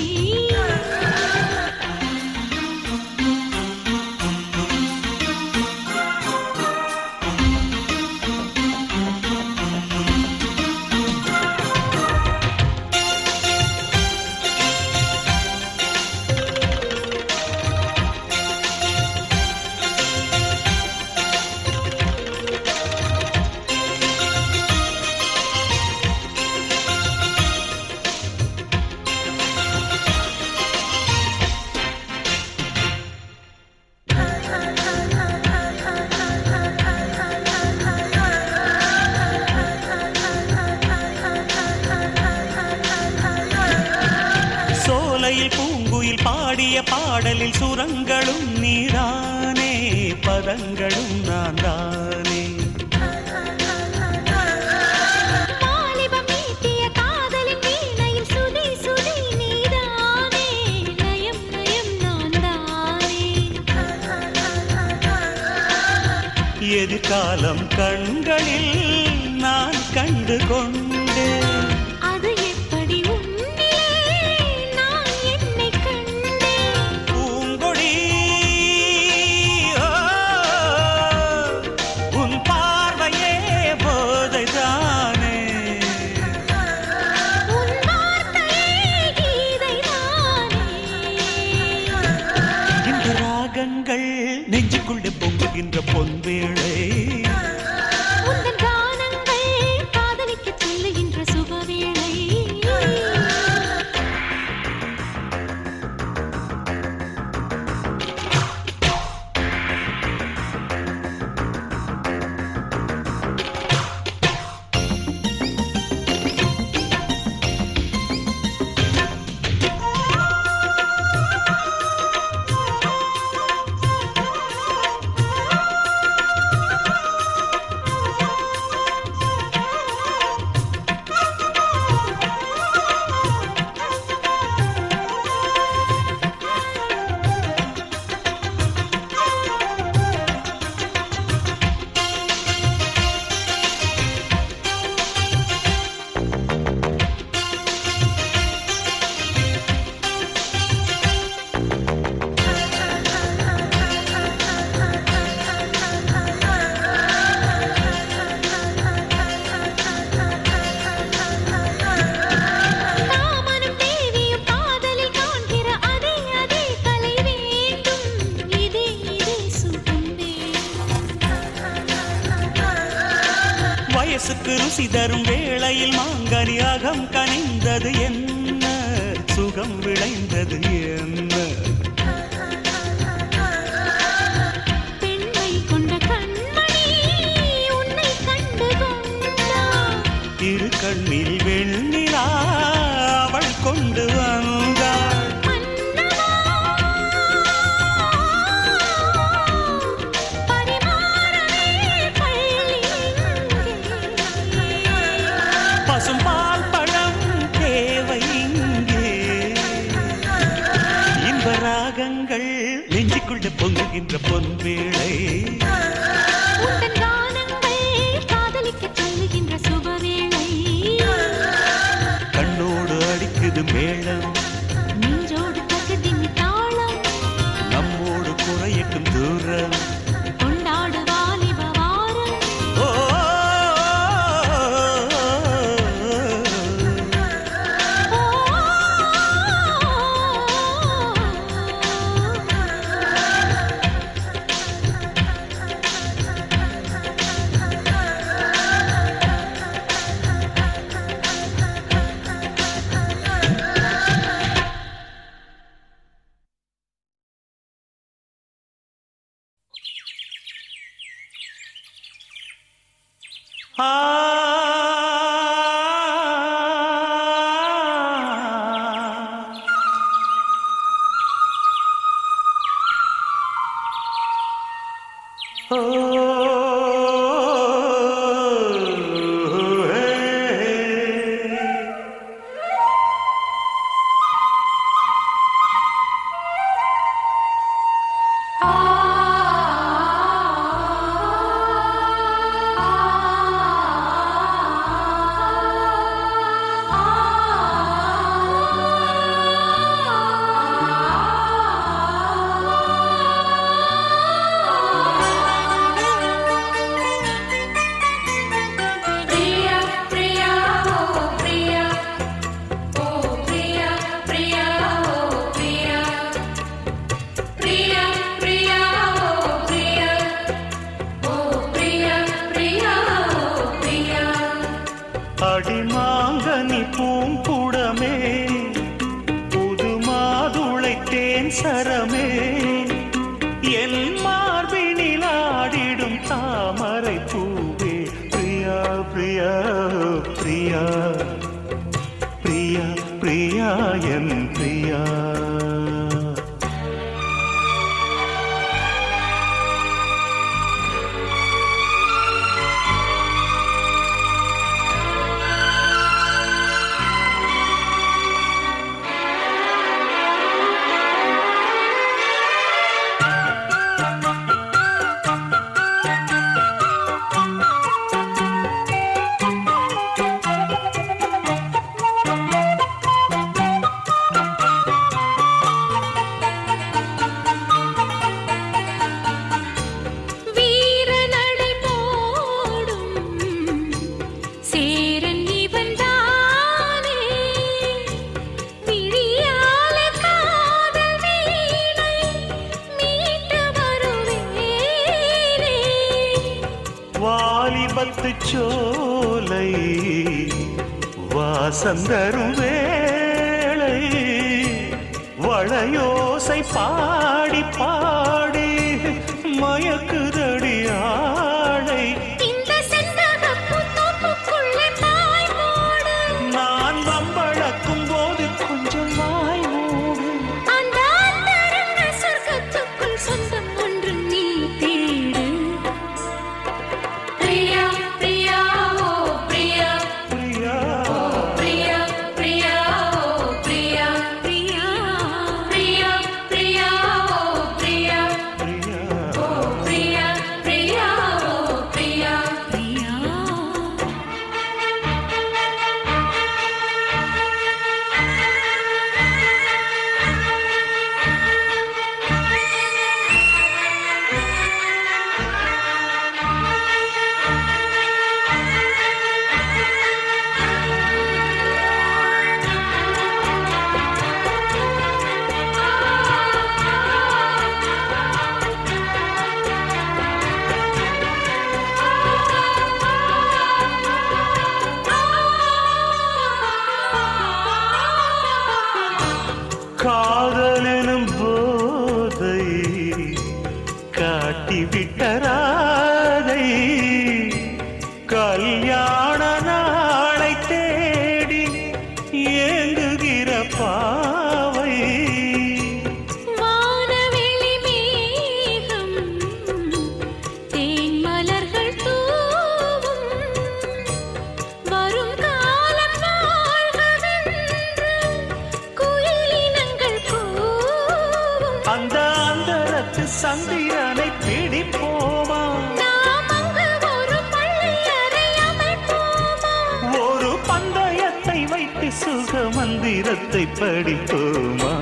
சோலையில் பூங்குயில் பாடிய பாடலில் சுரங்களும் நீதானே பதங்களும் நான் தானே வாலிபம் மீட்டிய காதலின் வீணையில் சுதி சுதி நீதானே லயம் லயம் நான் தானே எதிர்காலம் கண்களில் நான் கண்டு கொண்டேன் அது எப்படி உன்னிலே நான் என்னை கண்டேன் பூங்கொடி ஓ, உன் பார்வையே போதைதானே உன் வார்த்தையே கீதைதானே இந்த ராகங்கள் நெஞ்சுக்குள்ளே பொங்குகின்ற பொன்வேளை உந்தன் கானங்கள் காதலிக்க சொல்லுகின்ற சுபவேளை ஆ வயசுக்கு ருசி தரும் வேளையில் மாங்கனி அகம் கனிந்தது என்ன சுகம் விளைந்தது என்ன பெண்மை கொண்ட கண்மணி உன்னை கண்டு கொண்டான் இரு கண்ணில் வெண்ணிலா அவள் கொண்டு வந்தாள் மன்னவா பரிமாறவே பள்ளி பசும் பால் பழம் தேவை இங்கே இன்ப ராகங்கள் நெஞ்சுக்குள்ள பொங்குகின்ற பொன்வேளை உந்தன் கானங்கள் காதலிக்கச் சொல்லுகின்ற சுபவேளை கண்ணோடு அடிக்குது மேளம் நெஞ்சோடு தகுதின் தாளம் நம்மோடு குறையட்டும் தூரம் கொண்டாடு வாலிப வாரம் ஓ ஆ பிரியா பிரியா ஓ பிரியா ஓ பிரியா பிரியா ஓ பிரியா பிரியா பிரியா ஓ பிரியா ஓ பிரியா பிரியா ஓ பிரியா அடிமாங்கனி பூங்குடமே புது மாதுளை தேன் சரமே என் மார்பினில் ஆடிடும் தாமரை பூவே பிரியா பிரியா பிரியா பிரியா பிரியா என் பிரியா வீர நடை போடும் சேரன் இவன் தானே விழியால காதல் வீணை மீட்டு வருவேனே வாலிபத்து சோலை வாசந்தரும் வேளை வளையோசை பாடி பாடி மயக்குதடி ஆளை இந்த செண்பகப்பூ தோப்புக்குள்ளே பாய் போடு நான் வம்பளக்கும் போது கொஞ்சம் வாய் மூடு அந்த அந்தரங்க சொர்க்கத்துக்குள் சொந்தம் ஒன்று நீ தேடு பிரியா பிரியா ஓ பிரியா பிரியா பிரியா பிரியா ஓ பிரியா பிரியா பிரியா பிரியா ஓ பிரியா பிரியா ஓ பிரியா பிரியா ஓ பிரியா பிரியா பிரியா வச்சு சந்திரனை பிடிப்போமா நாம் அங்கு ஒரு பள்ளி அறை அமைப்போமா ஒரு பந்தயத்தை வைத்து சுக மந்திரத்தை படிப்போமா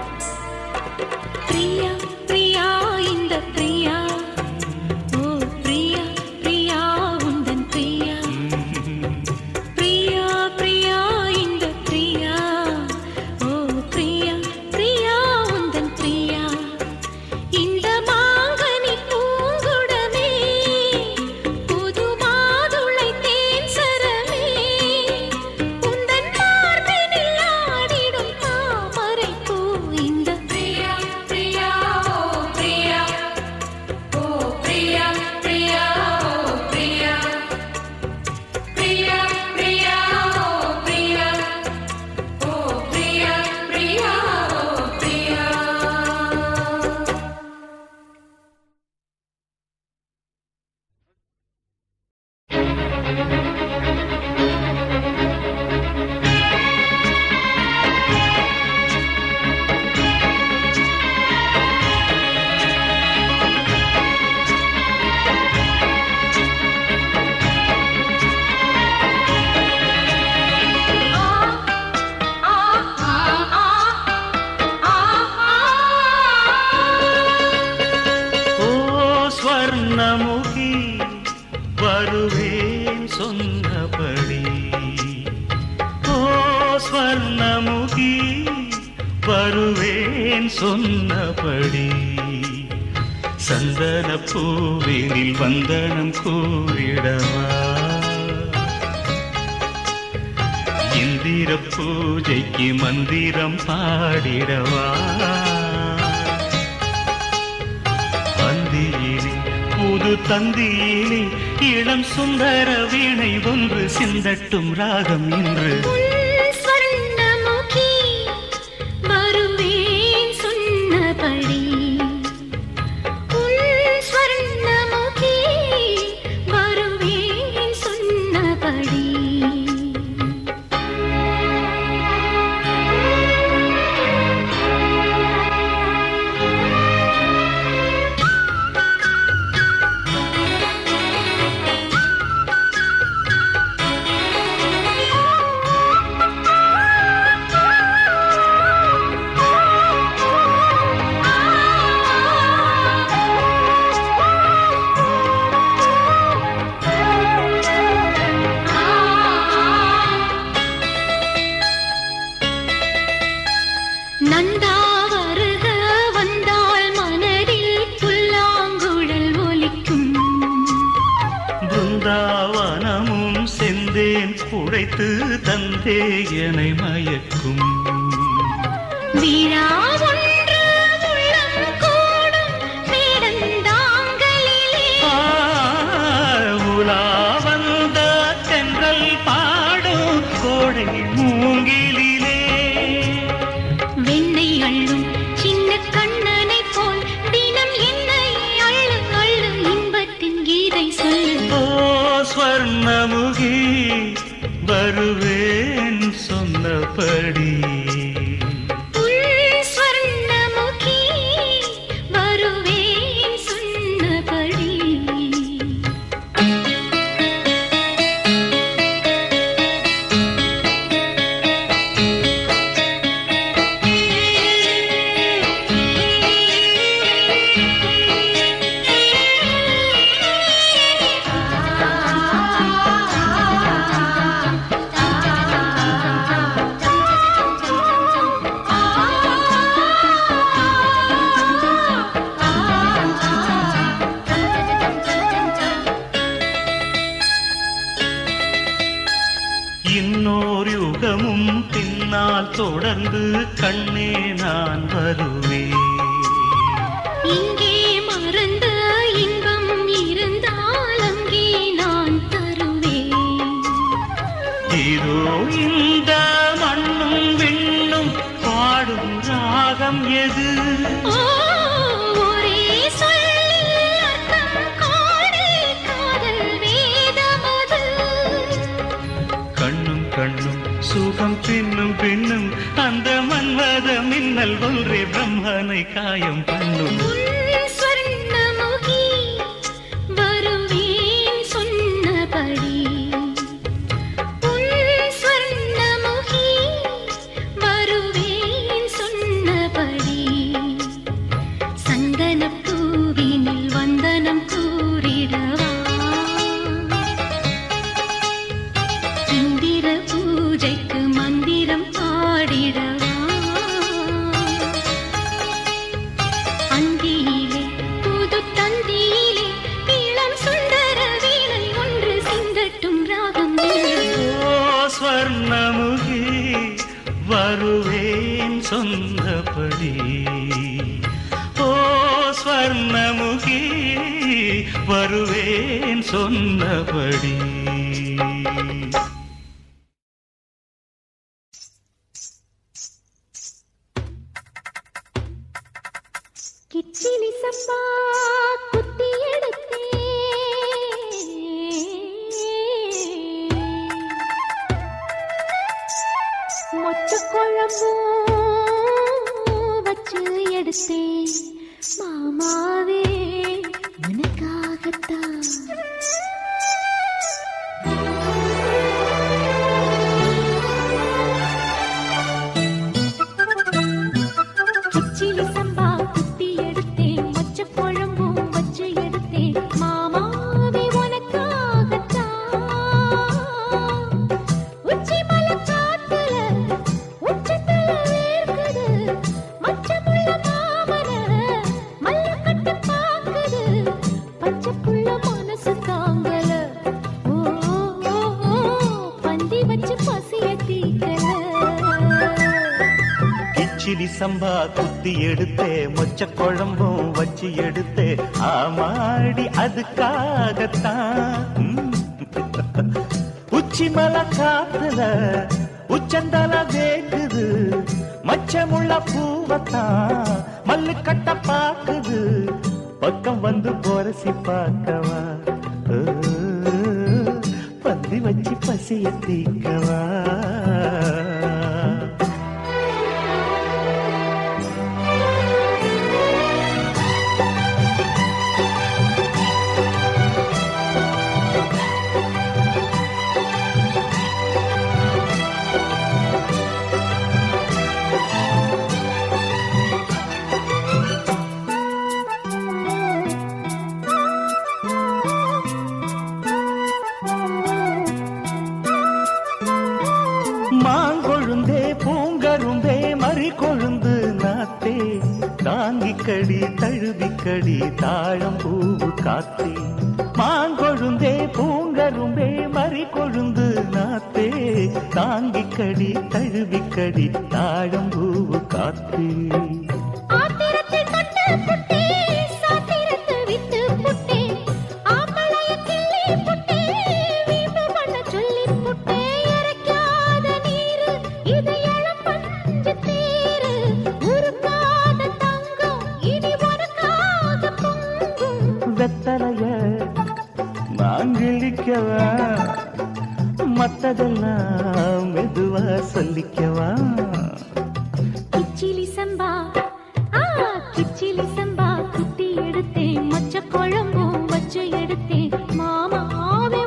பிரியா பிரியா இந்த பிரியா ஓ பிரியா பிரியா உந்தன் பிரியா பிரியா பிரியா இந்த பிரியா ஓ பிரியா பிரியா உந்தன் பிரியா இந்த மாங்கனி பூங்குடமே புது மாதுளை தேன் சரமே உந்தன் மார்பினில் ஆடிடும் தாமரை பூ இந்த பிரியா பிரியா ஓ பிரியா ஓ பிரியா பிரியா ஓ பிரியா பிரியா பிரியா ஓ பிரியா ஓ பிரியா பிரியா ஓ பிரியா ஓ ஸ்வர்ணமுகி வருவேன் சொன்னபடி ஓ ஸ்வர்ணமுகி வருவேன் சொன்னபடி சந்தன பூவினில் வந்தனம் கூறிடவா இந்திர பூஜைக்கு மந்திரம் பாடிடவா அந்தியிலே புது தந்தியிலே இளம் சுந்தர வீணை ஒன்று சிந்தட்டும் ராகம் இன்று உன் ஸ்வர்ணமுகி வருவேன் சொன்னபடி உன் ஸ்வர்ணமுகி வருவேன் சொன்னபடி நந்தா வருக வந்தால் மனதில் புல்லாங்குழல் ஒலிக்கும் பிருந்தாவனமும் செந்தேன் குடைத்து தந்தே என்னை மயக்கும் விழா ஒன்று உள்ளம் கூடும் மேடந்தாங்களிலே ஆ, உலா வந்த தென்றல் பாடும் கோடை மூங்கிலிலே வெண்ணை அள்ளும் சின்ன கண்ணனை போல் தினம் என்னை அள்ளு அள்ளு இன்பத்தின் கீதை சொல்லு ஓ ஸ்வர்ணமுகி வருவேன் சொன்னபடி உன் ஸ்வர்ணமுகி வருவேன் சொன்னபடி இன்னோர் யுகமும் பின்னால் தொடர்ந்து கண்ணே நான் வருவேன் இங்கே மறந்த இன்பம் இருந்தால் அங்கே நான் தருவேன் இதோ இந்த மண்ணும் விண்ணும் பாடும் ராகம் எது ஓ ஒரே சொல்லில் அர்த்தம் காணே காதல் வேதமது கண்ணும் கண்ணும் சுகம் பின்னும் பின்னும் அந்த மன்மத மின்னல் ஒன்றே பிரம்மனை காயம் பண்ணும் உன் சொன்னபடி ஓ ஸ்வர்ணமுகி வருவேன் சொன்னபடி கிச்சிலி சம்பா குத்தி எடுத்தே மொச்ச குழம்பும் வச்சு எடுத்தேன் மாமாவே உனக்காகத்தான் கிச்சிலி சம்பா குத்தி எடுத்தேன் மொச்ச குழம்பும் வச்சு எடுத்தேன் மாமாவே உனக்காகத்தான் உச்சி மலை காத்துல உச்சத்துல வேர்க்குது மச்சமுள்ள மாமன மல்ல கட்டு பாக்குது பச்சைப்புள்ள மனசு தாங்கல ஓ ஓ, ஓ, பந்தி வச்சு பசிய தீக்கல கிச்சிலி சம்பா குத்தி எடுத்தே மொச்ச குழம்பும் வச்சு எடுத்தே ஆமாடி அதுக்காகத்தான் ம். உச்சி மலை காத்துல உச்சந்தல வேக்குது மச்சமுள்ள பூவத்தான் மல்லு கட்ட பாக்குது பக்கம் வந்து போரசி பார்க்கவா ஓ, பந்தி வச்சு பசிய தீக்கவா மாங்கொழுந்தே பூங்கரும்பே மறி கொழுந்து நாத்தே தாங்கிக்கடி தழுவிக்கடி தாழம் பூவு காத்தே மாங்கொழுந்தே பூங்கரும்பே மறி கொழுந்து நாத்தே தாங்கிக்கடி தழுவிக்கடி தாழம் பூவு காத்தே ஆத்திரத்தை கண்டு புட்டே சாத்திரத்தை விட்டு புட்டே ஆம்பளைய கிள்ளி புட்டே வீம்பு பண்ண சொல்லி புட்டே இறைக்காத நீரு இது இளம் பஞ்சு தேரு உருக்காத தங்கம் இனி உனக்காக பொங்கும் வெத்தலைய நான் கிழிக்கவா மத்ததெல்லாம் மெதுவா சொல்லிக்கவா கிச்சிலி சம்பா ஆ கிச்சிலி சம்பா குத்தி எடுத்தேன் மொச்ச குழம்பும் வச்சு எடுத்தேன் மாமாவே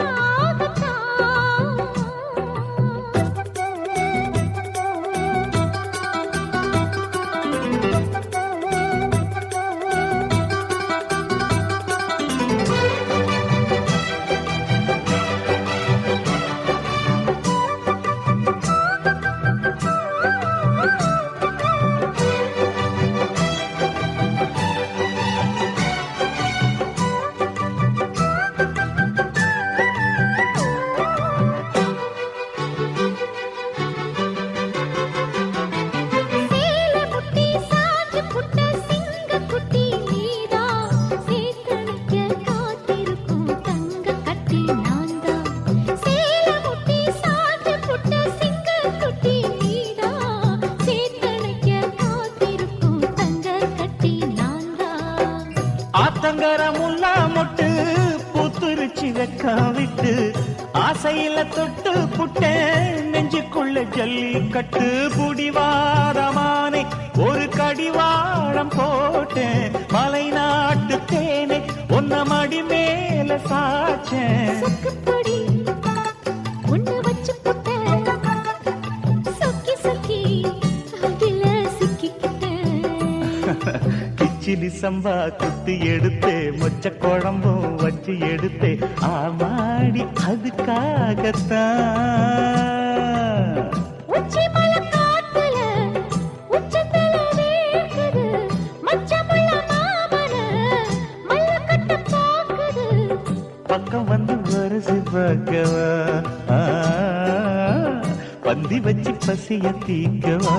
சேல முட்டி சாஞ்சு புட்ட சிங்க குட்டி நீதா சேத்தனைக்க காத்திருக்கும் தங்க கட்டி நான்தா சேல முட்டி சாஞ்சு புட்ட சிங்க குட்டி நீதா சேத்தனைக்க காத்திருக்கும் தங்க கட்டி நான்தா ஆத்தங்கர முல்லா மொட்டு பூத்துருச்சி வெக்கா விட்டு ஆசையில தொட்டு புட்டேன் நெஞ்சுக்குள்ள ஜல்லி கட்டு புடிவாரமானே ஒரு கடிவாளம் போட்டேன் மலை நாட்டு தேனை ஒன்ன மடி மேல சாச்சேன் சொக்குப்பொடி ஒண்ணு வச்சு புட்டேன் சொக்கி சொக்கி அதில சிக்கிக்கிட்டேன் கிச்சிலி சம்பா குத்தி எடுத்தே மொச்ச குழம்பும் வச்சு எடுத்தே ஆமாடி அதுக்காகத்தான் உச்சி மலை காத்துல உச்சத்துல வேர்க்குது மச்சமுள்ள மாமன மல்ல கட்ட பாக்குது பக்கம் வந்து வருசி பார்க்கவா ஆ, பந்தி பத்தி வச்சு பசிய தீக்கவா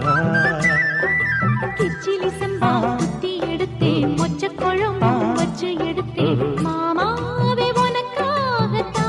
கிச்சிலி சம்பா குத்தி எடுத்தேன் மொச்ச குழம்பு வச்சு எடுத்தேன் மாமாவே உனக்காகத்தான்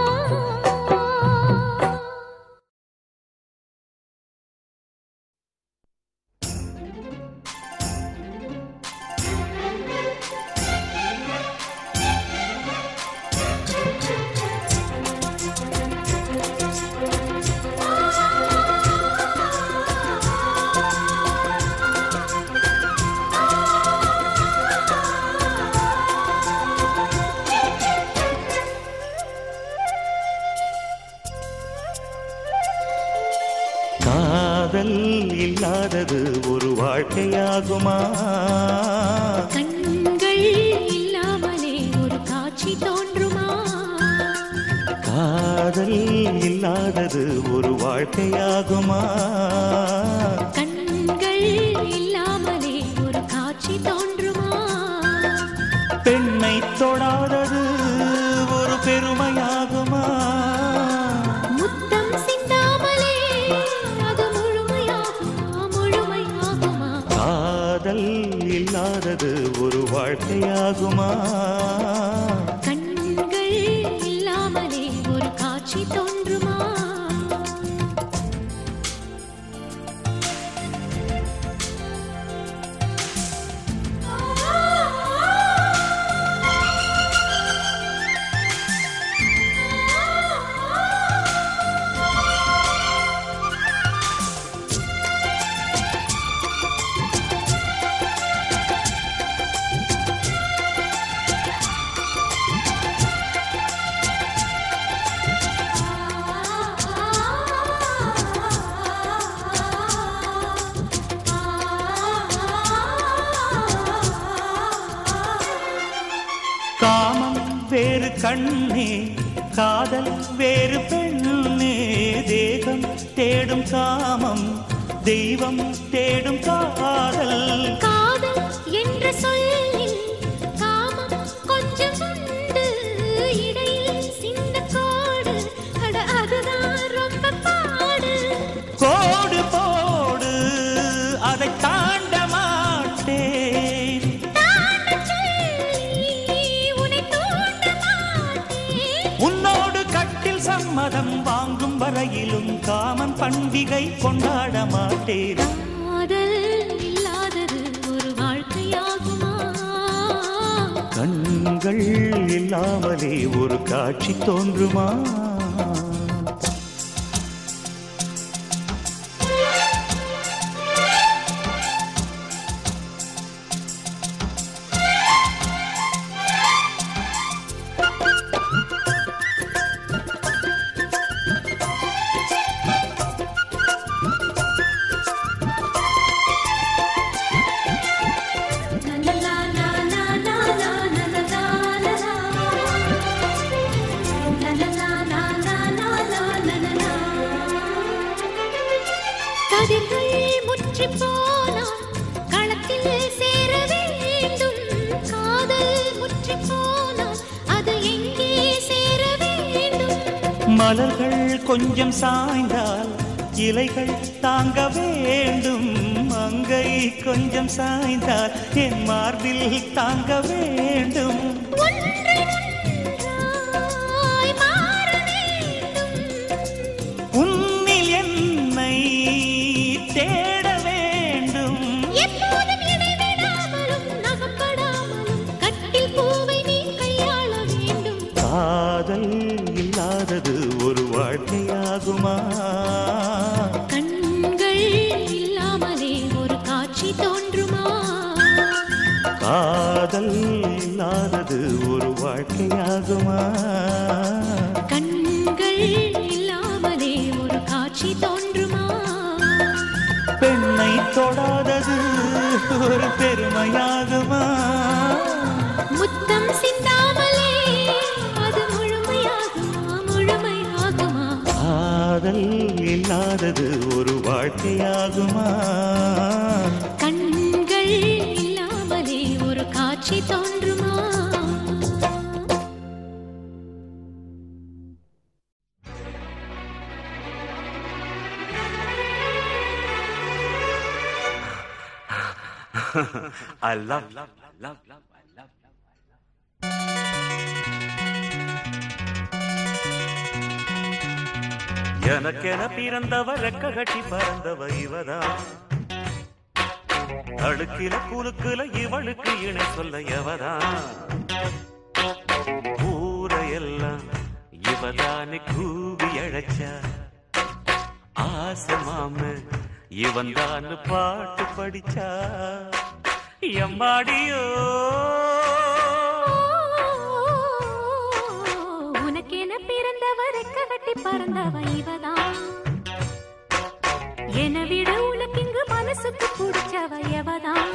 காதல் இல்லாதது ஒரு வாழ்க்கையாகுமா கண்கள் இல்லாமலே ஒரு காட்சி தோன்றுமா காதல் இல்லாதது ஒரு வாழ்க்கையாகுமா கண்கள் இல்லாமலே ஒரு காட்சி தோன்றுமா பெண்ணை தொடாதது ஒரு பெருமையாகுமா முத்தம் சிந்தாமலே அது முழுமையாகுமா முழுமையாகுமா காதல் இல்லாதது ஒரு வாழ்க்கையாகுமா கண்கள் இல்லாமலே ஒரு காட்சி தோன்றுமா காமம் வேறு கண்ணே காதல் வேறு பெண்ணே தேகம் தேடும் காமம் தெய்வம் தேடும் காதல் காதல் என்ற சொல்லில் காமம் கொஞ்சம் உண்டு இடையில் சின்ன கோடு அட அதுதான் ரொம்ப பாடு கோடு போடு அதை தாண்ட மாட்டேன் தாண்டச் சொல்லி உன்னை தூண்ட மாட்டேன் உன்னோடு கட்டில் சம்மதம் வாங்கும் வரையிலும் காமன் பண்டிகை கொண்டாட மாட்டேன் காதல் இல்லாதது ஒரு வாழ்க்கையாகுமா கண்கள் இல்லாமலே ஒரு காட்சி தோன்றுமா கதிர்கள் முற்றி போனால் களத்தில் சேர வேண்டும் காதல் முற்றி போனால் அது எங்கே சேர வேண்டும் மலர்கள் கொஞ்சம் சாய்ந்தால் இலைகள் தாங்க வேண்டும் மங்கை கொஞ்சம் சாய்ந்தால் என் மார்பில் தாங்க வேண்டும் ஒன்றை ஒன்றாய் மாற வேண்டும் உன்னில் என்னை தேட வேண்டும் எப்போதும் இடைவிடாமலும் நகப்படாமலும் கட்டில் பூவை நீ கையாள வேண்டும் காதல் இல்லாதது ஒரு வாழ்க்கையாகுமா கண்கள் இல்லாமலே ஒரு காட்சி தோன்றுமா காதல் இல்லாதது ஒரு வாழ்க்கையாகுமா கண்கள் இல்லாமலே ஒரு காட்சி தோன்றுமா பெண்ணை தொடாதது ஒரு பெருமையாகுமா முத்தம் சிந்தாமலே அது முழுமையாகுமா முழுமையாகுமா காதல் இல்லாதது ஒரு வாழ்க்கையாகுமா கண்கள் இல்லாமலே ஒரு காட்சி தோன்றுமா I love, love, love, love, I love. எனக்கென பிறந்தவ ரெக்க கட்டி பறந்தவ இவதான் அடுக்கில குலுக்குல இவளுக்கு இணை சொல்ல எவதான் ஊரையெல்லாம் இவதானே கூவி அழைச்சா ஆசை மாம இவன் தான் பாட்டு படிச்சா எம்மாடியோ உனக்கென பிறந்தவரை கட்டி பறந்தவ இவதான் என விட உனக்கு இங்கு மனசுக்கு பிடிச்சவ எவதான்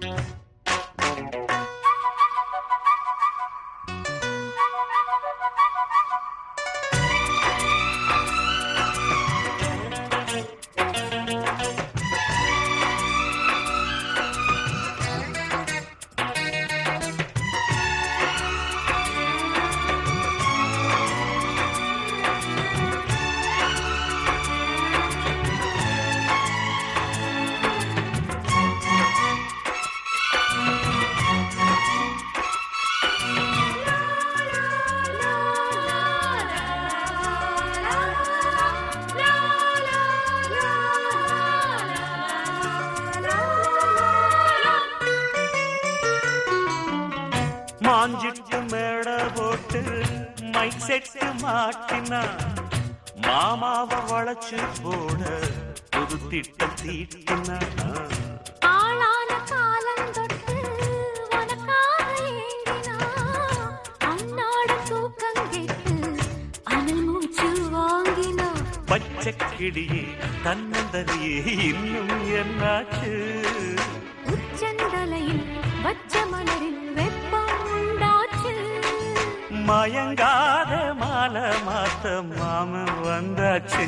மாஞ்சிட்டு மேட போட்டு மைக் செட்டு மாட்டினா மாமாவ வளைச்சு போட புது திட்டம் தீட்டினா ஆளான காலந்தொட்டு உனக்காக ஏங்கினா அன்னாட தூக்கம் கெட்டு அனல் மூச்சு வாங்கினா பச்சை கிளியே தன்னந்தனியே இன்னும் என்னாச்சு உச்சந்தலையில் வச்ச மலரில் வெப்பம் உண்டாச்சு மயங்காத மாலை மாத்த மாமன் வந்தாச்சு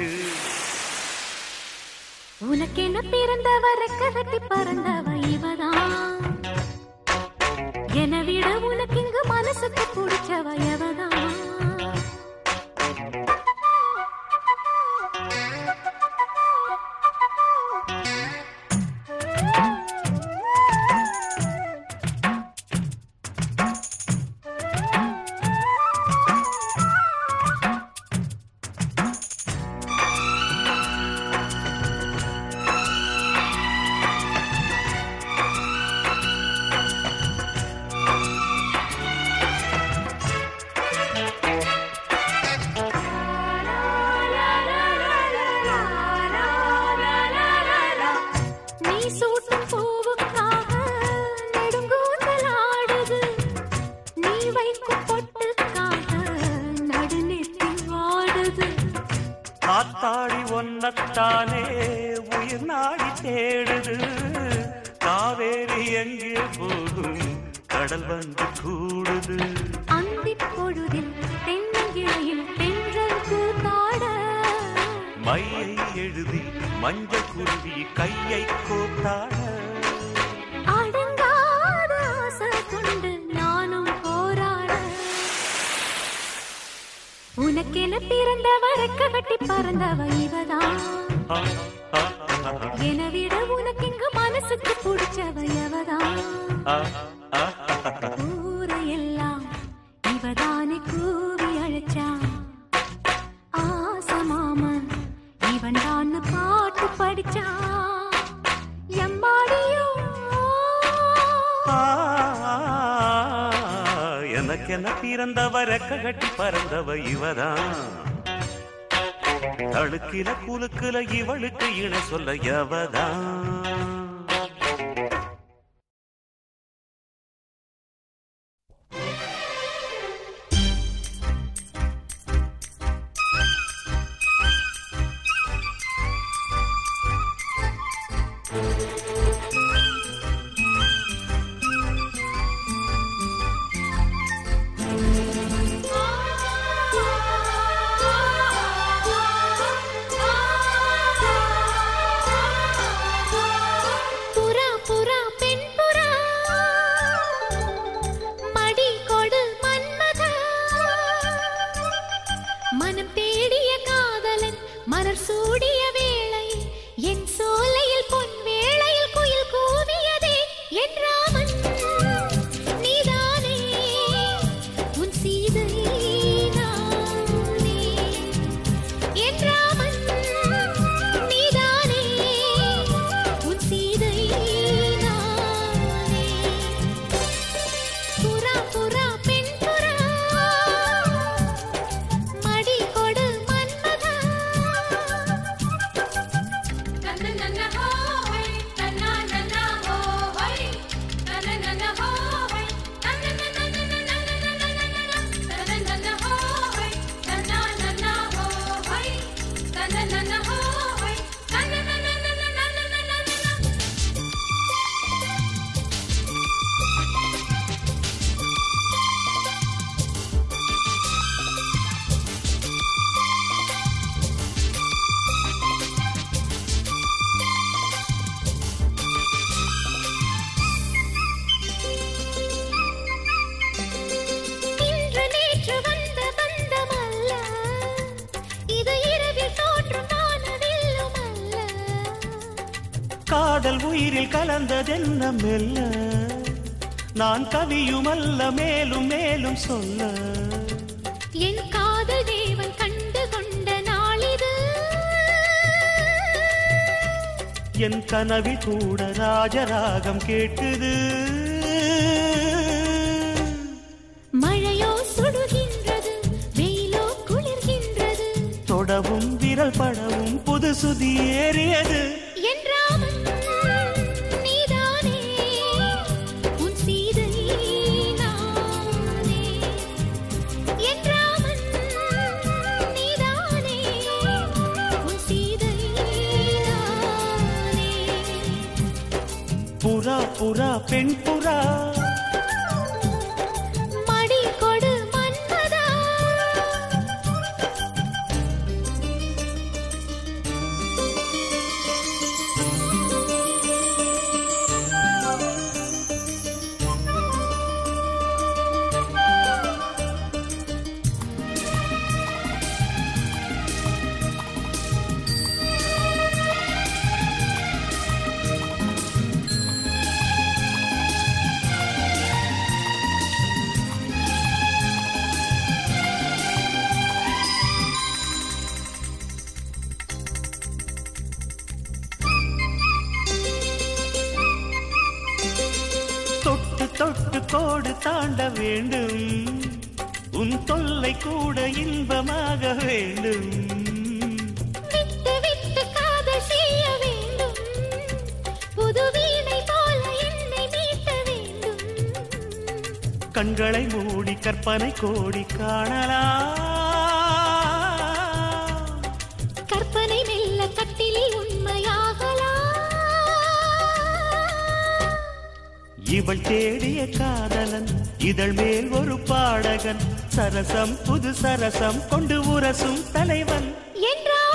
உனக்கென பிறந்தவரை கட்டி பறந்தவ இவதான் என விட உனக்கு இங்கு மனசுக்கு பிடிச்சவ எவதான் நீ சூட்டும் பூவுக்காக நெடுங்கூந்தல் ஆடுது நீ வைக்கும் பொட்டுக்காக நடுநெத்தி வாடுது காத்தாடி ஒன்னத்தானே உயிர் நாடி தேடுது காவேரி எங்கே போகும் கடல் வந்து கூடுது அந்திப் பொழுதில் தென்னங்கிளையில் தென்றல் கூத்தாட மையை எழுதி மஞ்சள் குருவி கையை கோத்தாட அடங்காத ஆசை கொண்டு நானும் போராட உனக்கென பிறந்தவரை கட்டி பறந்தவ இவதான் ஆ, ஆ, ஆ, என விட உனக்கு இங்கு மனசுக்கு பிடிச்சவ எவதான் ஆ, ஆ, ஊரையெல்லாம் இவதானே கூவி அழைச்சா ஆசை மாமன் இவன் தான் பாட்டு படிச்சா எம்மாடியோ ஆ, எனக்கென பிறந்தவ ரெக்க கட்டி பறந்தவ இவதான் தழுக்கில குலுக்குல இவளுக்கு இணை சொல்ல எவதான் ஆ காதல் உயிரில் கலந்ததென்ன மெல்ல நான் கவியுமல்ல மேலும் மேலும் சொல்ல என் காதல் தேவன் கண்டு கொண்ட நாளிது என் கனவில் கூட ராஜராகம் கேட்குது மழையோ சுடுகின்றது வெயிலோ குளிர்கின்றது தொடவும் விரல் படவும் புது சுதி ஏறியது என் ராமன் நீதானே உன் சீதை நானே என் ராமன் நீதானே உன் சீதை நானே புறா புறா பெண் புறா மடி கொடு மன்மதா தொட்டு தொட்டு கோடு தாண்ட வேண்டும் உன் தொல்லை கூட இன்பமாக வேண்டும் விட்டு விட்டு காதல் செய்ய வேண்டும் புது வீணை போல என்னை மீட்ட வேண்டும் கண்களை மூடி கற்பனை கோடி காணலாம் கற்பனை மெல்ல கட்டிலில் உண்மையாகலாம் இவள் தேடிய காதலன் இதழ் மேல் ஒரு பாடகன் சரசம் புது சரசம் கொண்டு உரசும் தலைவன் என்றால்